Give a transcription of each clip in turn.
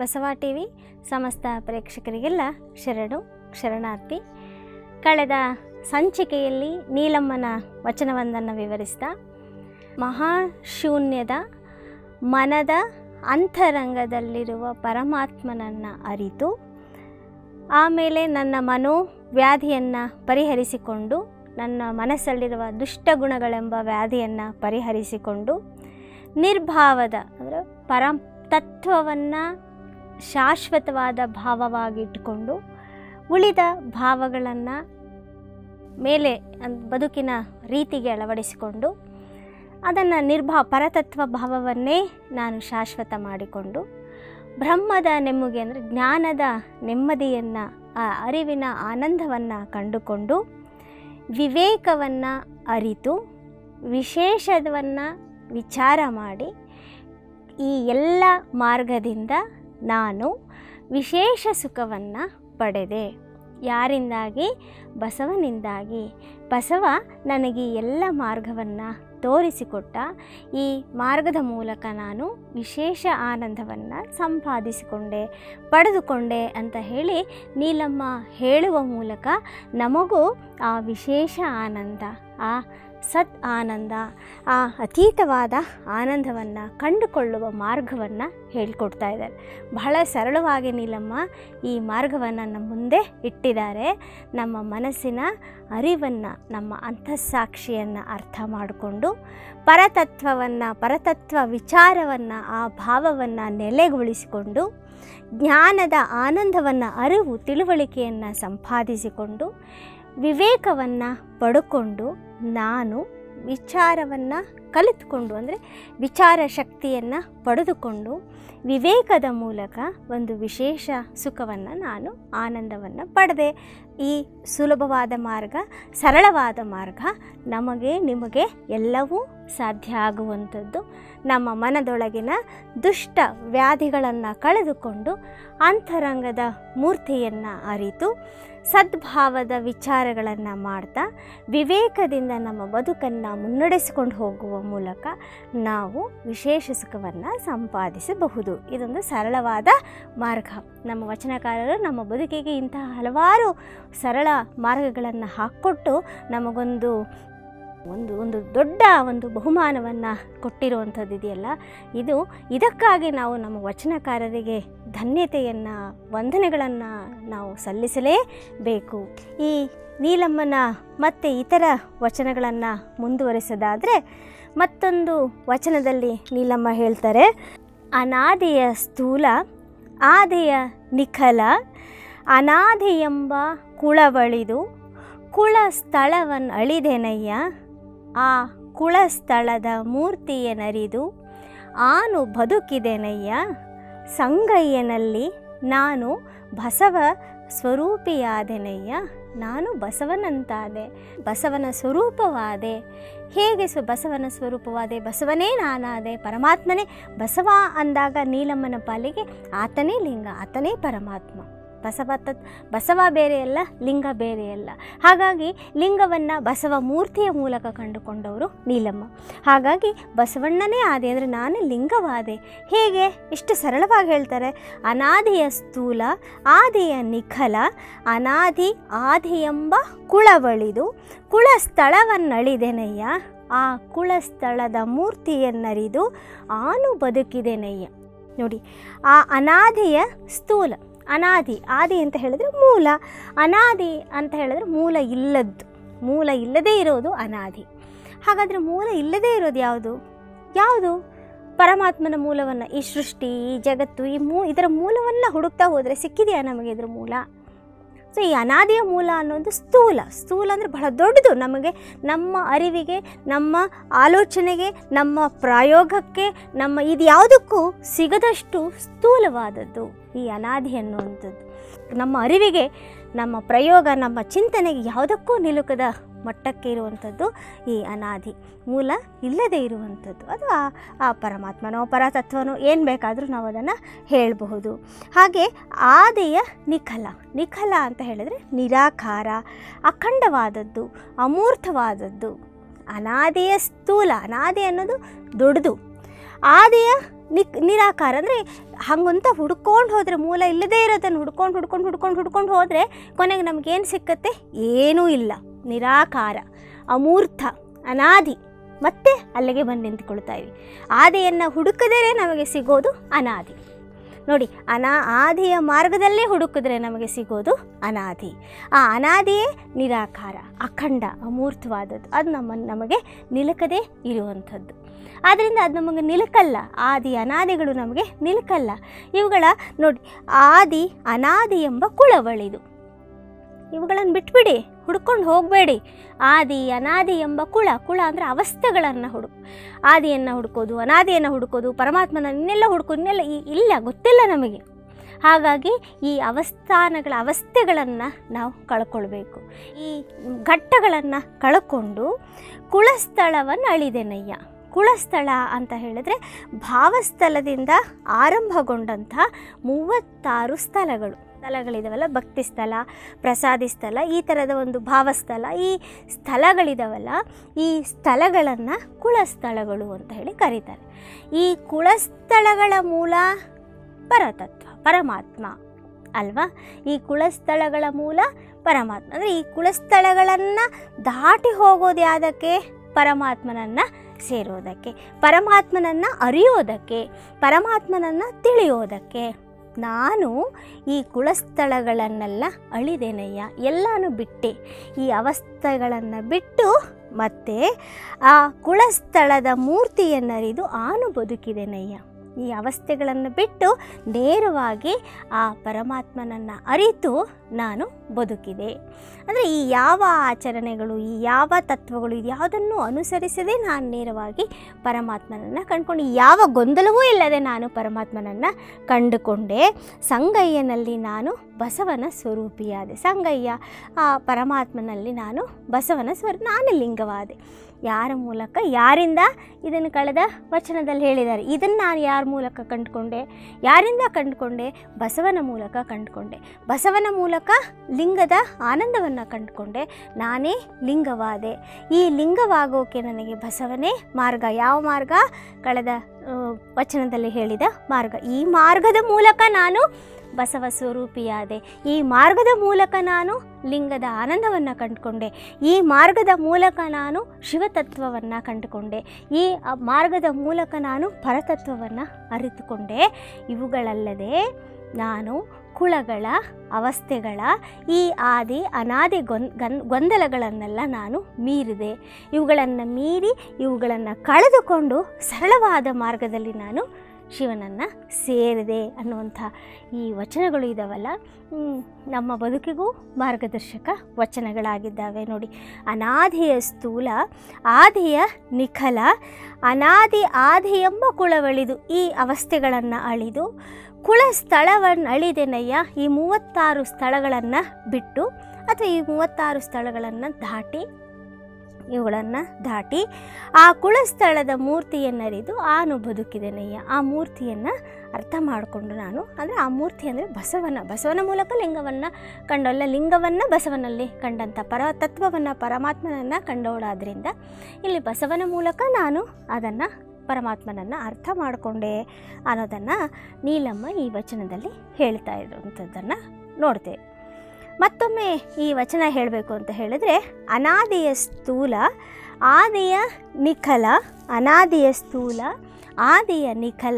Basava T V ಸಮಸ್ತ ಪ್ರೇಕ್ಷಕರಿಗೆಲ್ಲ ಶರಣು ಶರಣಾರ್ಥಿ ಕಳೆದ ಸಂಚಿಕೆಯಲ್ಲಿ ನೀಲಮ್ಮನ ವಚನವೊಂದನ್ನು ವಿವರಿಸ್ತಾ ಮಹಾಶೂನ್ಯದ ಮನದ ಅಂತರಂಗದಲ್ಲಿರುವ ಪರಮಾತ್ಮನನ್ನು ಅರಿತು ಆಮೇಲೆ ನನ್ನ ಮನೋವ್ಯಾಧಿಯನ್ನು ಪರಿಹರಿಸಿಕೊಂಡು ನನ್ನ ಮನಸ್ಸಲ್ಲಿರುವ ದುಷ್ಟಗುಣಗಳೆಂಬ ವ್ಯಾಧಿಯನ್ನು ಪರಿಹರಿಸಿಕೊಂಡು ನಿರ್ಭಾವದ ಅಂದರೆ ಪರ ತತ್ವವನ್ನು ಶಾಶ್ವತವಾದ ಭಾವವಾಗಿಟ್ಟುಕೊಂಡು ಉಳಿದ ಭಾವಗಳನ್ನು ಮೇಲೆ ಅನ್- ಬದುಕಿನ ರೀತಿಗೆ ಅಳವಡಿಸಿಕೊಂಡು ಅದನ್ನು ನಿರ್ಭಾ ಪರತತ್ವ ಭಾವವನ್ನೇ ನಾನು ಶಾಶ್ವತ ಮಾಡಿಕೊಂಡು ಬ್ರಹ್ಮದ ನೆಮ್ಮುಗೆ ಅಂದರೆ ಜ್ಞಾನದ ನೆಮ್ಮದಿಯನ್ನು ಆ ಅರಿವಿನ ಆನಂದವನ್ನು ಕಂಡುಕೊಂಡು ವಿವೇಕವನ್ನು ಅರಿತು ವಿಶೇಷವನ್ನು ವಿಚಾರ ಮಾಡಿ ಈ ಎಲ್ಲ ಮಾರ್ಗದಿಂದ ನಾನು ವಿಶೇಷ ಸುಖವನ್ನು ಪಡೆದೆ ಯಾರಿಂದಾಗಿ ಬಸವನಿಂದಾಗಿ ಬಸವ ನನಗೆ ಈ ಎಲ್ಲ ಮಾರ್ಗವನ್ನು ತೋರಿಸಿಕೊಟ್ಟ ಈ ಮಾರ್ಗದ ಮೂಲಕ ನಾನು ವಿಶೇಷ ಆನಂದವನ್ನು ಸಂಪಾದಿಸಿಕೊಂಡೆ ಪಡೆದುಕೊಂಡೆ ಅಂತ ಹೇಳಿ ನೀಲಮ್ಮ ಹೇಳುವ ಮೂಲಕ ನಮಗೂ ಆ ವಿಶೇಷ ಆನಂದ ಆ ಸತ್ ಆನಂದ ಆ ಅತೀತವಾದ ಆನಂದವನ್ನು ಕಂಡುಕೊಳ್ಳುವ ಮಾರ್ಗವನ್ನು ಹೇಳಿಕೊಡ್ತಾ ಇದ್ದಾರೆ ಬಹಳ ಸರಳವಾಗಿ ನೀಲಮ್ಮ ಈ ಮಾರ್ಗವನ್ನು ನಮ್ಮ ಮುಂದೆ ಇಟ್ಟಿದ್ದಾರೆ ನಮ್ಮ ಮನಸ್ಸಿನ ಅರಿವನ್ನು ನಮ್ಮ ಅಂತಃಸಾಕ್ಷಿಯನ್ನು ಅರ್ಥ ಮಾಡಿಕೊಂಡು ಪರತತ್ವವನ್ನು ಪರತತ್ವ ವಿಚಾರವನ್ನು ಆ ಭಾವವನ್ನು ನೆಲೆಗೊಳಿಸಿಕೊಂಡು ಜ್ಞಾನದ ಆನಂದವನ್ನು ಅರಿವು ತಿಳುವಳಿಕೆಯನ್ನು ಸಂಪಾದಿಸಿಕೊಂಡು ವಿವೇಕವನ್ನು ಪಡ್ಕೊಂಡು ನಾನು ವಿಚಾರವನ್ನು ಕಲಿತುಕೊಂಡು ಅಂದರೆ ವಿಚಾರ ಶಕ್ತಿಯನ್ನು ಪಡೆದುಕೊಂಡು ವಿವೇಕದ ಮೂಲಕ ಒಂದು ವಿಶೇಷ ಸುಖವನ್ನು ನಾನು ಆನಂದವನ್ನು ಪಡೆದೆ ಈ ಸುಲಭವಾದ ಮಾರ್ಗ ಸರಳವಾದ ಮಾರ್ಗ ನಮಗೆ ನಿಮಗೆ ಎಲ್ಲವೂ ಸಾಧ್ಯ ಆಗುವಂಥದ್ದು ನಮ್ಮ ಮನದೊಳಗಿನ ದುಷ್ಟ ವ್ಯಾಧಿಗಳನ್ನು ಕಳೆದುಕೊಂಡು ಅಂತರಂಗದ ಮೂರ್ತಿಯನ್ನು ಅರಿತು ಸದ್ಭಾವದ ವಿಚಾರಗಳನ್ನು ಮಾಡ್ತಾ ವಿವೇಕದಿಂದ ನಮ್ಮ ಬದುಕನ್ನು ಮುನ್ನಡೆಸಿಕೊಂಡು ಹೋಗುವ ಮೂಲಕ ನಾವು ವಿಶೇಷ ಸುಖವನ್ನು ಸಂಪಾದಿಸಬಹುದು ಇದೊಂದು ಸರಳವಾದ ಮಾರ್ಗ ನಮ್ಮ ವಚನಕಾರರು ನಮ್ಮ ಬದುಕಿಗೆ ಇಂತಹ ಹಲವಾರು ಸರಳ ಮಾರ್ಗಗಳನ್ನು ಹಾಕ್ಕೊಟ್ಟು ನಮಗೊಂದು ಒಂದು ಒಂದು ದೊಡ್ಡ ಒಂದು ಬಹುಮಾನವನ್ನು ಕೊಟ್ಟಿರುವಂಥದ್ದು ಇದೆಯಲ್ಲ ಇದು ಇದಕ್ಕಾಗಿ ನಾವು ನಮ್ಮ ವಚನಕಾರರಿಗೆ ಧನ್ಯತೆಯನ್ನು ವಂದನೆಗಳನ್ನು ನಾವು ಸಲ್ಲಿಸಲೇಬೇಕು ಈ ನೀಲಮ್ಮನ ಮತ್ತು ಇತರ ವಚನಗಳನ್ನು ಮುಂದುವರಿಸೋದಾದರೆ ಮತ್ತೊಂದು ವಚನದಲ್ಲಿ ನೀಲಮ್ಮ ಹೇಳ್ತಾರೆ ಅನಾದಿಯ ಸ್ಥೂಲ ಆದಿಯ ನಿಖಲ ಅನಾದಿ ಎಂಬ ಕುಳವಳಿದು ಕುಳ ಸ್ಥಳವನ್ನು ಅಳಿದೆನಯ್ಯ ಆ ಕುಳ ಸ್ಥಳದ ಮೂರ್ತಿಯನರಿದು ಆನು ಬದುಕಿದೆನಯ್ಯ ಸಂಗಯ್ಯನಲ್ಲಿ ನಾನು ಬಸವ ಸ್ವರೂಪಿಯಾದೆನಯ್ಯ ನಾನು ಬಸವನಂತಾದೆ ಬಸವನ ಸ್ವರೂಪವಾದೆ ಹೇಗೆ ಸ್ವ ಬಸವನ ಸ್ವರೂಪವಾದೆ ಬಸವನೇ ನಾನಾದೆ ಪರಮಾತ್ಮನೇ ಬಸವ ಅಂದಾಗ ನೀಲಮ್ಮನ ಪಾಲಿಗೆ ಆತನೇ ಲಿಂಗ ಆತನೇ ಪರಮಾತ್ಮ ಬಸವ ತತ್ ಬಸವ ಬೇರೆಯಲ್ಲ ಲಿಂಗ ಬೇರೆಯಲ್ಲ ಹಾಗಾಗಿ ಲಿಂಗವನ್ನು ಬಸವ ಮೂರ್ತಿಯ ಮೂಲಕ ಕಂಡುಕೊಂಡವರು ನೀಲಮ್ಮ ಹಾಗಾಗಿ ಬಸವಣ್ಣನೇ ಆದೆ ಅಂದರೆ ನಾನು ಲಿಂಗವಾದೆ ಹೇಗೆ ಇಷ್ಟು ಸರಳವಾಗಿ ಹೇಳ್ತಾರೆ ಅನಾದಿಯ ಸ್ಥೂಲ ಆದಿಯ ನಿಖಲ ಅನಾದಿ ಆದಿ ಎಂಬ ಕುಳವಳಿದು ಕುಳ ಸ್ಥಳವನ್ನಳಿದೆನಯ್ಯ ಆ ಕುಳ ಸ್ಥಳದ ಮೂರ್ತಿಯನ್ನರಿದು ಆನು ಬದುಕಿದೆನಯ್ಯ ನೋಡಿ ಆ ಅನಾದಿಯ ಸ್ಥೂಲ ಅನಾದಿ ಆದಿ ಅಂತ ಹೇಳಿದ್ರೆ ಮೂಲ ಅನಾದಿ ಅಂತ ಹೇಳಿದ್ರೆ ಮೂಲ ಇಲ್ಲದ್ದು ಮೂಲ ಇಲ್ಲದೇ ಇರೋದು ಅನಾದಿ ಹಾಗಾದರೆ ಮೂಲ ಇಲ್ಲದೇ ಇರೋದು ಯಾವುದು ಯಾವುದು ಪರಮಾತ್ಮನ ಮೂಲವನ್ನು ಈ ಸೃಷ್ಟಿ ಈ ಜಗತ್ತು ಈ ಮೂ ಇದರ ಮೂಲವನ್ನು ಹುಡುಕ್ತಾ ಹೋದರೆ ಸಿಕ್ಕಿದೆಯಾ ನಮಗೆ ಇದರ ಮೂಲ ಸೊ ಈ ಅನಾದಿಯ ಮೂಲ ಅನ್ನೋದು ಸ್ಥೂಲ ಸ್ಥೂಲ ಅಂದರೆ ಬಹಳ ದೊಡ್ಡದು ನಮಗೆ ನಮ್ಮ ಅರಿವಿಗೆ ನಮ್ಮ ಆಲೋಚನೆಗೆ ನಮ್ಮ ಪ್ರಾಯೋಗಕ್ಕೆ ನಮ್ಮ ಇದು ಯಾವುದಕ್ಕೂ ಸಿಗದಷ್ಟು ಸ್ಥೂಲವಾದದ್ದು ಈ ಅನಾದಿ ಅನ್ನುವಂಥದ್ದು ನಮ್ಮ ಅರಿವಿಗೆ ನಮ್ಮ ಪ್ರಯೋಗ ನಮ್ಮ ಚಿಂತನೆಗೆ ಯಾವುದಕ್ಕೂ ನಿಲುಕದ ಮಟ್ಟಕ್ಕೆ ಇರುವಂಥದ್ದು ಈ ಅನಾದಿ ಮೂಲ ಇಲ್ಲದೆ ಇರುವಂಥದ್ದು ಅದು ಆ ಆ ಪರಮಾತ್ಮನೋ ಪರತತ್ವನೋ ಏನು ಬೇಕಾದರೂ ನಾವು ಅದನ್ನು ಹೇಳಬಹುದು ಹಾಗೆ ಆದಿಯ ನಿಖಲ ನಿಖಲ ಅಂತ ಹೇಳಿದರೆ ನಿರಾಕಾರ ಅಖಂಡವಾದದ್ದು ಅಮೂರ್ತವಾದದ್ದು ಅನಾದಿಯ ಸ್ಥೂಲ ಅನಾದಿ ಅನ್ನೋದು ದೊಡ್ಡದು ಆದಿಯ ನಿಕ್ ನಿರಾಕಾರ ಅಂದರೆ ಹಂಗಂತ ಹುಡ್ಕೊಂಡು ಹೋದರೆ ಮೂಲ ಇಲ್ಲದೇ ಇರೋದನ್ನು ಹುಡ್ಕೊಂಡು ಹುಡ್ಕೊಂಡು ಹುಡ್ಕೊಂಡು ಹುಡ್ಕೊಂಡು ಹೋದರೆ ಕೊನೆಗೆ ನಮಗೇನು ಸಿಕ್ಕತ್ತೆ ಏನೂ ಇಲ್ಲ ನಿರಾಕಾರ ಅಮೂರ್ತ ಅನಾದಿ ಮತ್ತೆ ಅಲ್ಲಿಗೆ ಬಂದು ನಿಂತ್ಕೊಳ್ತಾ ಇವಿ ಆದಿಯನ್ನು ಹುಡುಕಿದರೆ ನಮಗೆ ಸಿಗೋದು ಅನಾದಿ ನೋಡಿ ಅನಾ ಆದಿಯ ಮಾರ್ಗದಲ್ಲೇ ಹುಡುಕಿದ್ರೆ ನಮಗೆ ಸಿಗೋದು ಅನಾದಿ ಆ ಅನಾದಿಯೇ ನಿರಾಕಾರ ಅಖಂಡ ಅಮೂರ್ತವಾದದ್ದು ಅದು ನಮ್ಮ ನಮಗೆ ನಿಲುಕದೇ ಇರುವಂಥದ್ದು ಆದ್ದರಿಂದ ಅದು ನಮಗೆ ನಿಲುಕಲ್ಲ ಆದಿ ಅನಾದಿಗಳು ನಮಗೆ ನಿಲುಕಲ್ಲ ಇವುಗಳ ನೋಡಿ ಆದಿ ಅನಾದಿ ಎಂಬ ಕುಳವಳಿದು ಇವುಗಳನ್ನು ಬಿಟ್ಬಿಡಿ ಹುಡ್ಕೊಂಡು ಹೋಗಬೇಡಿ ಆದಿ ಅನಾದಿ ಎಂಬ ಕುಳ ಕುಳ ಅಂದರೆ ಅವಸ್ಥೆಗಳನ್ನು ಹುಡುಕು ಆದಿಯನ್ನು ಹುಡುಕೋದು ಅನಾದಿಯನ್ನು ಹುಡುಕೋದು ಪರಮಾತ್ಮನ ಇನ್ನೆಲ್ಲ ಹುಡುಕೋದು ಇನ್ನೆಲ್ಲ ಈ- ಇಲ್ಲ ಗೊತ್ತಿಲ್ಲ ನಮಗೆ ಹಾಗಾಗಿ ಈ ಅವಸ್ಥಾನಗಳ ಅವಸ್ಥೆಗಳನ್ನು ನಾವು ಕಳ್ಕೊಳ್ಬೇಕು ಈ ಘಟ್ಟಗಳನ್ನು ಕಳ್ಕೊಂಡು ಕುಳಸ್ಥಳವನ್ನು ಅಳಿದೆನಯ್ಯ ಕುಳಸ್ಥಳ ಅಂತ ಹೇಳಿದ್ರೆ ಭಾವಸ್ಥಳದಿಂದ ಆರಂಭಗೊಂಡಂಥ ಮೂವತ್ತಾರು ಸ್ಥಳಗಳು ಸ್ಥಳಗಳಿದಾವಲ್ಲ ಭಕ್ತಿ ಸ್ಥಳ ಪ್ರಸಾದಿ ಸ್ಥಳ ಈ ಥರದ ಒಂದು ಭಾವಸ್ಥಳ ಈ ಸ್ಥಳಗಳಿದಾವಲ್ಲ ಈ ಸ್ಥಳಗಳನ್ನು ಕುಳಸ್ಥಳಗಳು ಅಂತ ಹೇಳಿ ಕರೀತಾರೆ ಈ ಕುಳಸ್ಥಳಗಳ ಮೂಲ ಪರತತ್ವ ಪರಮಾತ್ಮ ಅಲ್ವಾ ಈ ಕುಳಸ್ಥಳಗಳ ಮೂಲ ಪರಮಾತ್ಮ ಅಂದರೆ ಈ ಕುಳಸ್ಥಳಗಳನ್ನು ದಾಟಿ ಹೋಗೋದು ಯಾವುದಕ್ಕೆ ಪರಮಾತ್ಮನನ್ನು ಸೇರೋದಕ್ಕೆ ಪರಮಾತ್ಮನನ್ನು ಅರಿಯೋದಕ್ಕೆ ಪರಮಾತ್ಮನನ್ನು ತಿಳಿಯೋದಕ್ಕೆ ನಾನು ಈ ಕುಳಸ್ಥಳಗಳನ್ನೆಲ್ಲ ಅಳಿದೇನಯ್ಯ ಎಲ್ಲನೂ ಬಿಟ್ಟೆ ಈ ಅವಸ್ಥೆಗಳನ್ನು ಬಿಟ್ಟು ಮತ್ತೆ ಆ ಕುಳಸ್ಥಳದ ಮೂರ್ತಿಯನ್ನರಿದು ಆನು ಬದುಕಿದೆನಯ್ಯ ಈ ಅವಸ್ಥೆಗಳನ್ನು ಬಿಟ್ಟು ನೇರವಾಗಿ ಆ ಪರಮಾತ್ಮನನ್ನು ಅರಿತು ನಾನು ಬದುಕಿದೆ ಅಂದರೆ ಈ ಯಾವ ಆಚರಣೆಗಳು ಈ ಯಾವ ತತ್ವಗಳು ಇದು ಯಾವುದನ್ನು ಅನುಸರಿಸದೆ ನಾನು ನೇರವಾಗಿ ಪರಮಾತ್ಮನನ್ನು ಕಂಡುಕೊಂಡು ಯಾವ ಗೊಂದಲವೂ ಇಲ್ಲದೆ ನಾನು ಪರಮಾತ್ಮನನ್ನು ಕಂಡುಕೊಂಡೆ ಸಂಗಯ್ಯನಲ್ಲಿ ನಾನು ಬಸವನ ಸ್ವರೂಪಿಯಾದೆ ಸಂಗಯ್ಯ ಆ ಪರಮಾತ್ಮನಲ್ಲಿ ನಾನು ಬಸವನ ಸ್ವರ ನಾನು ಲಿಂಗವಾದೆ ಯಾರ ಮೂಲಕ ಯಾರಿಂದ ಇದನ್ನು ಕಳೆದ ವಚನದಲ್ಲಿ ಹೇಳಿದ್ದಾರೆ ಇದನ್ನು ನಾನು ಯಾರ ಮೂಲಕ ಕಂಡುಕೊಂಡೆ ಯಾರಿಂದ ಕಂಡುಕೊಂಡೆ ಬಸವನ ಮೂಲಕ ಕಂಡುಕೊಂಡೆ ಬಸವನ ಮೂಲಕ ಲಿಂಗದ ಆನಂದವನ್ನು ಕಂಡುಕೊಂಡೆ ನಾನೇ ಲಿಂಗವಾದೆ ಈ ಲಿಂಗವಾಗೋಕೆ ನನಗೆ ಬಸವನೇ ಮಾರ್ಗ ಯಾವ ಮಾರ್ಗ ಕಳೆದ ಆ, ವಚನದಲ್ಲಿ ಹೇಳಿದ ಮಾರ್ಗ ಈ ಮಾರ್ಗದ ಮೂಲಕ ನಾನು ಬಸವ ಸ್ವರೂಪಿಯಾದೆ ಈ ಮಾರ್ಗದ ಮೂಲಕ ನಾನು ಲಿಂಗದ ಆನಂದವನ್ನು ಕಂಡುಕೊಂಡೆ ಈ ಮಾರ್ಗದ ಮೂಲಕ ನಾನು ಶಿವತತ್ವವನ್ನು ಕಂಡುಕೊಂಡೆ ಈ ಆ ಮಾರ್ಗದ ಮೂಲಕ ನಾನು ಪರತತ್ವವನ್ನು ಅರಿತುಕೊಂಡೆ ಇವುಗಳಲ್ಲದೆ ನಾನು ಕುಳಗಳ ಅವಸ್ಥೆಗಳ ಈ ಆದಿ ಅನಾದಿ ಗೊಂದ್ ಗನ್ ಗೊಂದಲಗಳನ್ನೆಲ್ಲ ನಾನು ಮೀರಿದೆ ಇವುಗಳನ್ನು ಮೀರಿ ಇವುಗಳನ್ನು ಕಳೆದುಕೊಂಡು ಸರಳವಾದ ಮಾರ್ಗದಲ್ಲಿ ನಾನು ಶಿವನನ್ನು ಸೇರಿದೆ ಅನ್ನುವಂಥ ಈ ವಚನಗಳು ಇದ್ದಾವಲ್ಲ ಹ್ಮ್, ನಮ್ಮ ಬದುಕಿಗೂ ಮಾರ್ಗದರ್ಶಕ ವಚನಗಳಾಗಿದ್ದಾವೆ ನೋಡಿ ಅನಾದಿಯ ಸ್ಥೂಲ ಆದಿಯ ನಿಖಲ ಅನಾದಿ ಆದಿ ಎಂಬ ಕುಳವಳಿದು ಈ ಅವಸ್ಥೆಗಳನ್ನು ಅಳಿದು ಕುಳ ಸ್ಥಳವನ್ನು ಅಳಿದೆನಯ್ಯ ಈ ಮೂವತ್ತಾರು ಸ್ಥಳಗಳನ್ನು ಬಿಟ್ಟು ಅಥವಾ ಈ ಮೂವತ್ತಾರು ಸ್ಥಳಗಳನ್ನು ದಾಟಿ ಇವುಗಳನ್ನು ದಾಟಿ ಆ ಕುಳಸ್ಥಳದ ಮೂರ್ತಿಯನ್ನರಿದು ಆನು ಬದುಕಿದೆನಯ್ಯ ಆ ಮೂರ್ತಿಯನ್ನು ಅರ್ಥ ಮಾಡಿಕೊಂಡು ನಾನು ಅಂದರೆ ಆ ಮೂರ್ತಿ ಅಂದರೆ ಬಸವನ ಬಸವನ ಮೂಲಕ ಲಿಂಗವನ್ನು ಕಂಡಲ್ಲ ಲಿಂಗವನ್ನು ಬಸವನಲ್ಲಿ ಕಂಡಂಥ ಪರ ತತ್ವವನ್ನು ಪರಮಾತ್ಮನನ್ನು ಕಂಡವಳಾದ್ರಿಂದ ಇಲ್ಲಿ ಬಸವನ ಮೂಲಕ ನಾನು ಅದನ್ನು ಪರಮಾತ್ಮನನ್ನು ಅರ್ಥ ಮಾಡಿಕೊಂಡೆ ಅನ್ನೋದನ್ನು ನೀಲಮ್ಮ ಈ ವಚನದಲ್ಲಿ ಹೇಳ್ತಾ ಇರುವಂಥದ್ದನ್ನು ನೋಡ್ತೇವೆ ಮತ್ತೊಮ್ಮೆ ಈ ವಚನ ಹೇಳಬೇಕು ಅಂತ ಹೇಳಿದ್ರೆ ಅನಾದಿಯ ಸ್ಥೂಲ ಆದಿಯ ನಿಖಲ ಅನಾದಿಯ ಸ್ಥೂಲ ಆದಿಯ ನಿಖಲ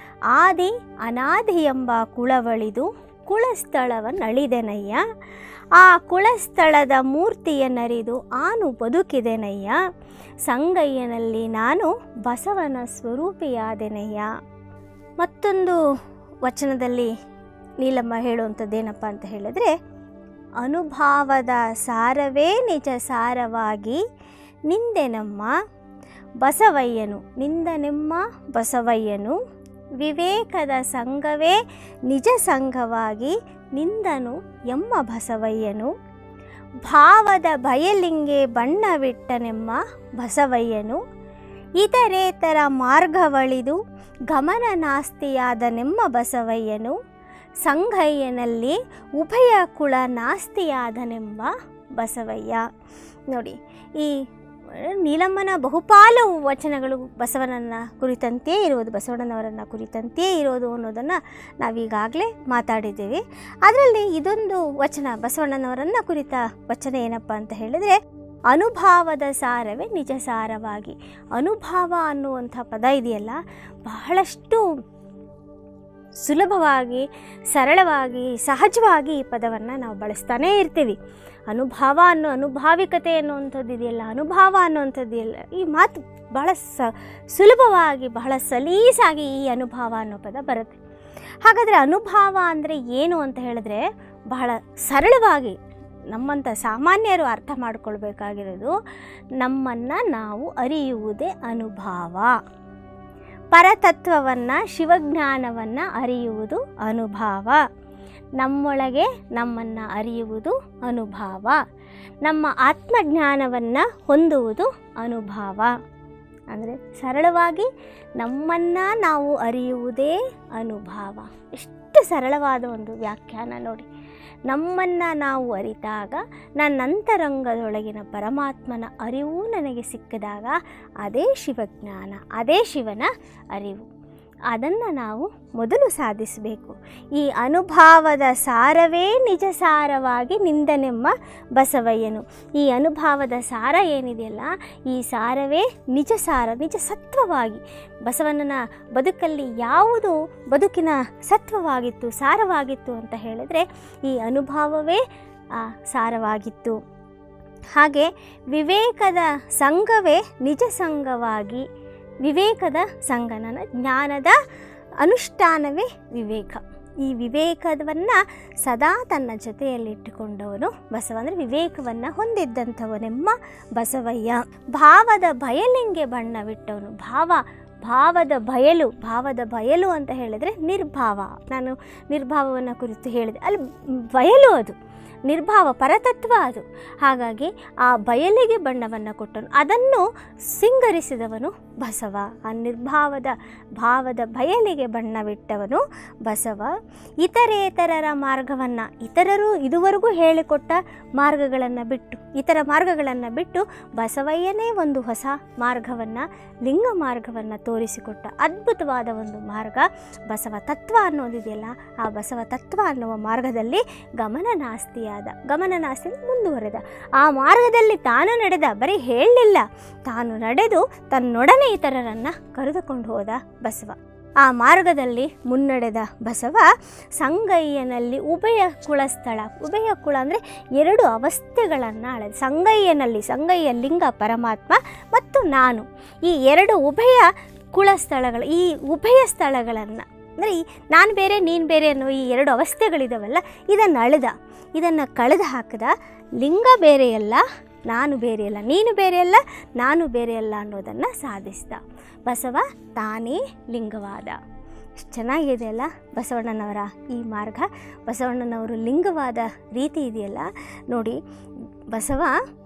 ಆದಿ ಅನಾದಿ ಎಂಬ ಕುಳವಳಿದು ಕುಳಸ್ಥಳವನ್ನು ಅಳಿದೆನಯ್ಯ ಆ ಕುಳಸ್ಥಳದ ಮೂರ್ತಿಯನ್ನರಿದು ಆನು ಬದುಕಿದೆನಯ್ಯ ಸಂಗಯ್ಯನಲ್ಲಿ ನಾನು ಬಸವನ ಸ್ವರೂಪಿಯಾದೆನಯ್ಯ ಮತ್ತೊಂದು ವಚನದಲ್ಲಿ ನೀಲಮ್ಮ ಹೇಳುವಂಥದ್ದೇನಪ್ಪ ಅಂತ ಹೇಳಿದ್ರೆ ಅನುಭಾವದ ಸಾರವೇ ನಿಜ ಸಾರವಾಗಿ ನಿಂದೆನಮ್ಮ ಬಸವಯ್ಯನು ನಿಂದನೆಮ್ಮ ಬಸವಯ್ಯನು ವಿವೇಕದ ಸಂಘವೇ ನಿಜ ಸಂಘವಾಗಿ ನಿಂದನು ಎಮ್ಮ ಬಸವಯ್ಯನು ಭಾವದ ಬಯಲಿಂಗೆ ಬಣ್ಣವಿಟ್ಟನೆಮ್ಮ ಬಸವಯ್ಯನು ಇತರೇತರ ಮಾರ್ಗವಳಿದು ಗಮನ ನಾಸ್ತಿಯಾದನೆಮ್ಮ ಬಸವಯ್ಯನು ಸಂಘಯ್ಯನಲ್ಲಿ ಉಭಯ ಕುಳ ನಾಸ್ತಿಯಾದನೆಂಬ ಬಸವಯ್ಯ ನೋಡಿ ಈ ನೀಲಮ್ಮನ ಬಹುಪಾಲು ವಚನಗಳು ಬಸವನನ್ನ ಕುರಿತಂತೆಯೇ ಇರೋದು ಬಸವಣ್ಣನವರನ್ನು ಕುರಿತಂತೆಯೇ ಇರೋದು ಅನ್ನೋದನ್ನು ನಾವೀಗಾಗಲೇ ಮಾತಾಡಿದ್ದೀವಿ ಅದರಲ್ಲಿ ಇದೊಂದು ವಚನ ಬಸವಣ್ಣನವರನ್ನು ಕುರಿತ ವಚನ ಏನಪ್ಪ ಅಂತ ಹೇಳಿದರೆ ಅನುಭಾವದ ಸಾರವೇ ನಿಜ ಸಾರವಾಗಿ ಅನುಭಾವ ಅನ್ನುವಂಥ ಪದ ಇದೆಯಲ್ಲ ಬಹಳಷ್ಟು ಸುಲಭವಾಗಿ ಸರಳವಾಗಿ ಸಹಜವಾಗಿ ಈ ಪದವನ್ನು ನಾವು ಬಳಸ್ತಾನೇ ಇರ್ತೀವಿ ಅನುಭವ ಅನ್ನೋ ಅನುಭಾವಿಕತೆ ಅನ್ನುವಂಥದ್ದು ಇದೆಯಲ್ಲ ಅನುಭವ ಅನ್ನುವಂಥದ್ದು ಇದೆಯಲ್ಲ ಈ ಮಾತು ಬಹಳ ಸ ಸುಲಭವಾಗಿ ಬಹಳ ಸಲೀಸಾಗಿ ಈ ಅನುಭವ ಅನ್ನೋ ಪದ ಬರುತ್ತೆ ಹಾಗಾದರೆ ಅನುಭವ ಅಂದರೆ ಏನು ಅಂತ ಹೇಳಿದ್ರೆ ಬಹಳ ಸರಳವಾಗಿ ನಮ್ಮಂಥ ಸಾಮಾನ್ಯರು ಅರ್ಥ ಮಾಡ್ಕೊಳ್ಬೇಕಾಗಿರೋದು ನಮ್ಮನ್ನು ನಾವು ಅರಿಯುವುದೇ ಅನುಭವ ಪರತತ್ವವನ್ನು ಶಿವಜ್ಞಾನವನ್ನು ಅರಿಯುವುದು ಅನುಭವ ನಮ್ಮೊಳಗೆ ನಮ್ಮನ್ನು ಅರಿಯುವುದು ಅನುಭವ ನಮ್ಮ ಆತ್ಮಜ್ಞಾನವನ್ನು ಹೊಂದುವುದು ಅನುಭವ ಅಂದರೆ ಸರಳವಾಗಿ ನಮ್ಮನ್ನು ನಾವು ಅರಿಯುವುದೇ ಅನುಭವ ಎಷ್ಟು ಸರಳವಾದ ಒಂದು ವ್ಯಾಖ್ಯಾನ ನೋಡಿ ನಮ್ಮನ್ನು ನಾವು ಅರಿತಾಗ ನನ್ನ ಅಂತರಂಗದೊಳಗಿನ ಪರಮಾತ್ಮನ ಅರಿವು ನನಗೆ ಸಿಕ್ಕಿದಾಗ ಅದೇ ಶಿವಜ್ಞಾನ ಅದೇ ಶಿವನ ಅರಿವು ಅದನ್ನು ನಾವು ಮೊದಲು ಸಾಧಿಸಬೇಕು ಈ ಅನುಭಾವದ ಸಾರವೇ ನಿಜ ಸಾರವಾಗಿ ನಿಂದನೆಮ್ಮ ಬಸವಯ್ಯನು ಈ ಅನುಭಾವದ ಸಾರ ಏನಿದೆಯಲ್ಲ ಈ ಸಾರವೇ ನಿಜ ಸಾರ ನಿಜ ಸತ್ವವಾಗಿ ಬಸವಣ್ಣನ ಬದುಕಲ್ಲಿ ಯಾವುದು ಬದುಕಿನ ಸತ್ವವಾಗಿತ್ತು ಸಾರವಾಗಿತ್ತು ಅಂತ ಹೇಳಿದರೆ ಈ ಅನುಭವವೇ ಆ ಸಾರವಾಗಿತ್ತು ಹಾಗೆ ವಿವೇಕದ ಸಂಘವೇ ನಿಜ ಸಂಘವಾಗಿ ವಿವೇಕದ ಸಂಗನನ ಜ್ಞಾನದ ಅನುಷ್ಠಾನವೇ ವಿವೇಕ ಈ ವಿವೇಕವನ್ನು ಸದಾ ತನ್ನ ಜೊತೆಯಲ್ಲಿಟ್ಟುಕೊಂಡವನು ಬಸವ ಅಂದರೆ ವಿವೇಕವನ್ನು ಹೊಂದಿದ್ದಂಥವನೆಮ್ಮ ಬಸವಯ್ಯ ಭಾವದ ಬಯಲಿಂಗೆ ಬಣ್ಣವಿಟ್ಟವನು ಭಾವ ಭಾವದ ಬಯಲು ಭಾವದ ಬಯಲು ಅಂತ ಹೇಳಿದರೆ ನಿರ್ಭಾವ ನಾನು ನಿರ್ಭಾವವನ್ನು ಕುರಿತು ಹೇಳಿದೆ ಅಲ್ಲಿ ಬಯಲು ಅದು ನಿರ್ಭಾವ ಪರತತ್ವ ಅದು ಹಾಗಾಗಿ ಆ ಬಯಲಿಗೆ ಬಣ್ಣವನ್ನು ಕೊಟ್ಟನು ಅದನ್ನು ಸಿಂಗರಿಸಿದವನು ಬಸವ ಆ ನಿರ್ಭಾವದ ಭಾವದ ಬಯಲಿಗೆ ಬಣ್ಣವಿಟ್ಟವನು ಬಸವ ಇತರೇತರರ ಮಾರ್ಗವನ್ನು ಇತರರು ಇದುವರೆಗೂ ಹೇಳಿಕೊಟ್ಟ ಮಾರ್ಗಗಳನ್ನು ಬಿಟ್ಟು ಇತರ ಮಾರ್ಗಗಳನ್ನು ಬಿಟ್ಟು ಬಸವಯ್ಯನೇ ಒಂದು ಹೊಸ ಮಾರ್ಗವನ್ನು ಲಿಂಗ ಮಾರ್ಗವನ್ನು ತೋರಿಸಿಕೊಟ್ಟ ಅದ್ಭುತವಾದ ಒಂದು ಮಾರ್ಗ ಬಸವ ತತ್ವ ಅನ್ನೋದಿದೆಯಲ್ಲ ಆ ಬಸವ ತತ್ವ ಅನ್ನುವ ಮಾರ್ಗದಲ್ಲಿ ಗಮನನಾಸ್ತಿಯಾದ ಗಮನನಾಸ್ತಿ ಮುಂದುವರೆದ ಆ ಮಾರ್ಗದಲ್ಲಿ ತಾನು ನಡೆದ ಬರೀ ಹೇಳಲಿಲ್ಲ ತಾನು ನಡೆದು ತನ್ನೊಡನೆ ಇತರರನ್ನು ಕರೆದುಕೊಂಡು ಹೋದ ಬಸವ ಆ ಮಾರ್ಗದಲ್ಲಿ ಮುನ್ನಡೆದ ಬಸವ ಸಂಗಯ್ಯನಲ್ಲಿ ಉಭಯ ಕುಳಸ್ಥಳ ಉಭಯ ಕುಳ ಅಂದರೆ ಎರಡು ಅವಸ್ಥೆಗಳನ್ನು ಅಳೆದ ಸಂಗಯ್ಯನಲ್ಲಿ ಸಂಗಯ್ಯ ಲಿಂಗ ಪರಮಾತ್ಮ ಮತ್ತು ನಾನು ಈ ಎರಡು ಉಭಯ ಕುಳಸ್ಥಳಗಳು ಈ ಉಭಯ ಸ್ಥಳಗಳನ್ನು ಅಂದರೆ ಈ ನಾನು ಬೇರೆ ನೀನು ಬೇರೆ ಅನ್ನೋ ಈ ಎರಡು ಅವಸ್ಥೆಗಳಿದಾವಲ್ಲ ಇದನ್ನು ಅಳೆದ ಇದನ್ನು ಕಳೆದು ಹಾಕಿದ ಲಿಂಗ ಬೇರೆಯಲ್ಲ ನಾನು ಬೇರೆಯಲ್ಲ ನೀನು ಬೇರೆಯಲ್ಲ ನಾನು ಬೇರೆಯಲ್ಲ ಅನ್ನೋದನ್ನು ಸಾಧಿಸಿದ ಬಸವ ತಾನೇ ಲಿಂಗವಾದ ಎಷ್ಟು ಚೆನ್ನಾಗಿದೆ ಅಲ್ಲ ಬಸವಣ್ಣನವರ ಈ ಮಾರ್ಗ ಬಸವಣ್ಣನವರು ಲಿಂಗವಾದ ರೀತಿ ಇದೆಯಲ್ಲ ನೋಡಿ ಬಸವ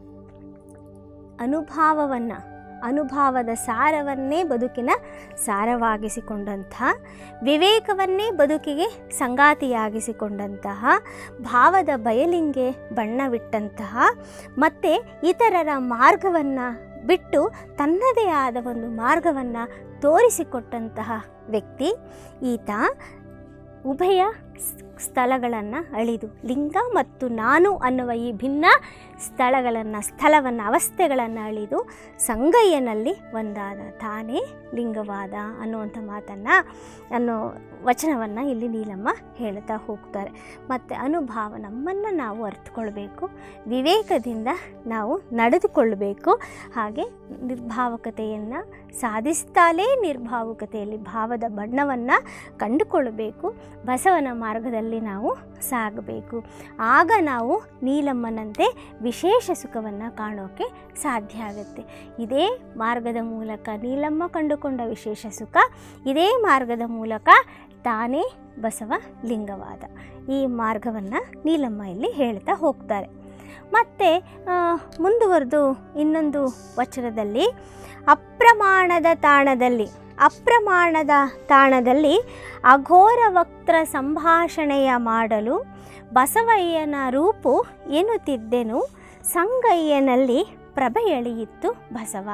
ಅನುಭಾವವನ್ನು ಅನುಭಾವದ ಸಾರವನ್ನೇ ಬದುಕಿನ ಸಾರವಾಗಿಸಿಕೊಂಡಂಥ ವಿವೇಕವನ್ನೇ ಬದುಕಿಗೆ ಸಂಗಾತಿಯಾಗಿಸಿಕೊಂಡಂತಹ ಭಾವದ ಬಯಲಿಂಗೆ ಬಣ್ಣವಿಟ್ಟಂತಹ ಮತ್ತು ಇತರರ ಮಾರ್ಗವನ್ನು ಬಿಟ್ಟು ತನ್ನದೇ ಆದ ಒಂದು ಮಾರ್ಗವನ್ನು ತೋರಿಸಿಕೊಟ್ಟಂತಹ ವ್ಯಕ್ತಿ ಈತ ಉಭಯ ಸ್ಥಳಗಳನ್ನು ಅಳಿದು ಲಿಂಗ ಮತ್ತು ನಾನು ಅನ್ನುವ ಈ ಭಿನ್ನ ಸ್ಥಳಗಳನ್ನು ಸ್ಥಳವನ್ನು ಅವಸ್ಥೆಗಳನ್ನು ಅಳಿದು ಸಂಗಯ್ಯನಲ್ಲಿ ಒಂದಾದ ತಾನೇ ಲಿಂಗವಾದ ಅನ್ನುವಂಥ ಮಾತನ್ನು ಅನ್ನೋ ವಚನವನ್ನು ಇಲ್ಲಿ ನೀಲಮ್ಮ ಹೇಳ್ತಾ ಹೋಗ್ತಾರೆ ಮತ್ತು ಅನುಭಾವ ನಮ್ಮನ್ನು ನಾವು ಅರ್ಥಕೊಳ್ಬೇಕು ವಿವೇಕದಿಂದ ನಾವು ನಡೆದುಕೊಳ್ಳಬೇಕು ಹಾಗೆ ನಿರ್ಭಾವಕತೆಯನ್ನು ಸಾಧಿಸ್ತಾಲೇ ನಿರ್ಭಾವುಕತೆಯಲ್ಲಿ ಭಾವದ ಬಣ್ಣವನ್ನು ಕಂಡುಕೊಳ್ಳಬೇಕು ಬಸವನ ಮಾರ್ಗದಲ್ಲಿ ನಾವು ಸಾಗಬೇಕು ಆಗ ನಾವು ನೀಲಮ್ಮನಂತೆ ವಿಶೇಷ ಸುಖವನ್ನು ಕಾಣೋಕ್ಕೆ ಸಾಧ್ಯ ಆಗುತ್ತೆ ಇದೇ ಮಾರ್ಗದ ಮೂಲಕ ನೀಲಮ್ಮ ಕಂಡುಕೊಂಡ ವಿಶೇಷ ಸುಖ ಇದೇ ಮಾರ್ಗದ ಮೂಲಕ ತಾನೇ ಬಸವ ಲಿಂಗವಾದ ಈ ಮಾರ್ಗವನ್ನು ನೀಲಮ್ಮ ಇಲ್ಲಿ ಹೇಳ್ತಾ ಹೋಗ್ತಾರೆ ಮತ್ತು ಮುಂದುವರೆದು ಇನ್ನೊಂದು ವಚನದಲ್ಲಿ ಅಪ್ರಮಾಣದ ತಾಣದಲ್ಲಿ ಅಪ್ರಮಾಣದ ತಾಣದಲ್ಲಿ ಅಘೋರ ವಕ್ರ ಸಂಭಾಷಣೆಯ ಮಾಡಲು ಬಸವಯ್ಯನ ರೂಪು ಎನ್ನುತ್ತಿದ್ದೆನು ಸಂಗಯ್ಯನಲ್ಲಿ ಪ್ರಭೆ ಎಳೆಯಿತ್ತು ಬಸವ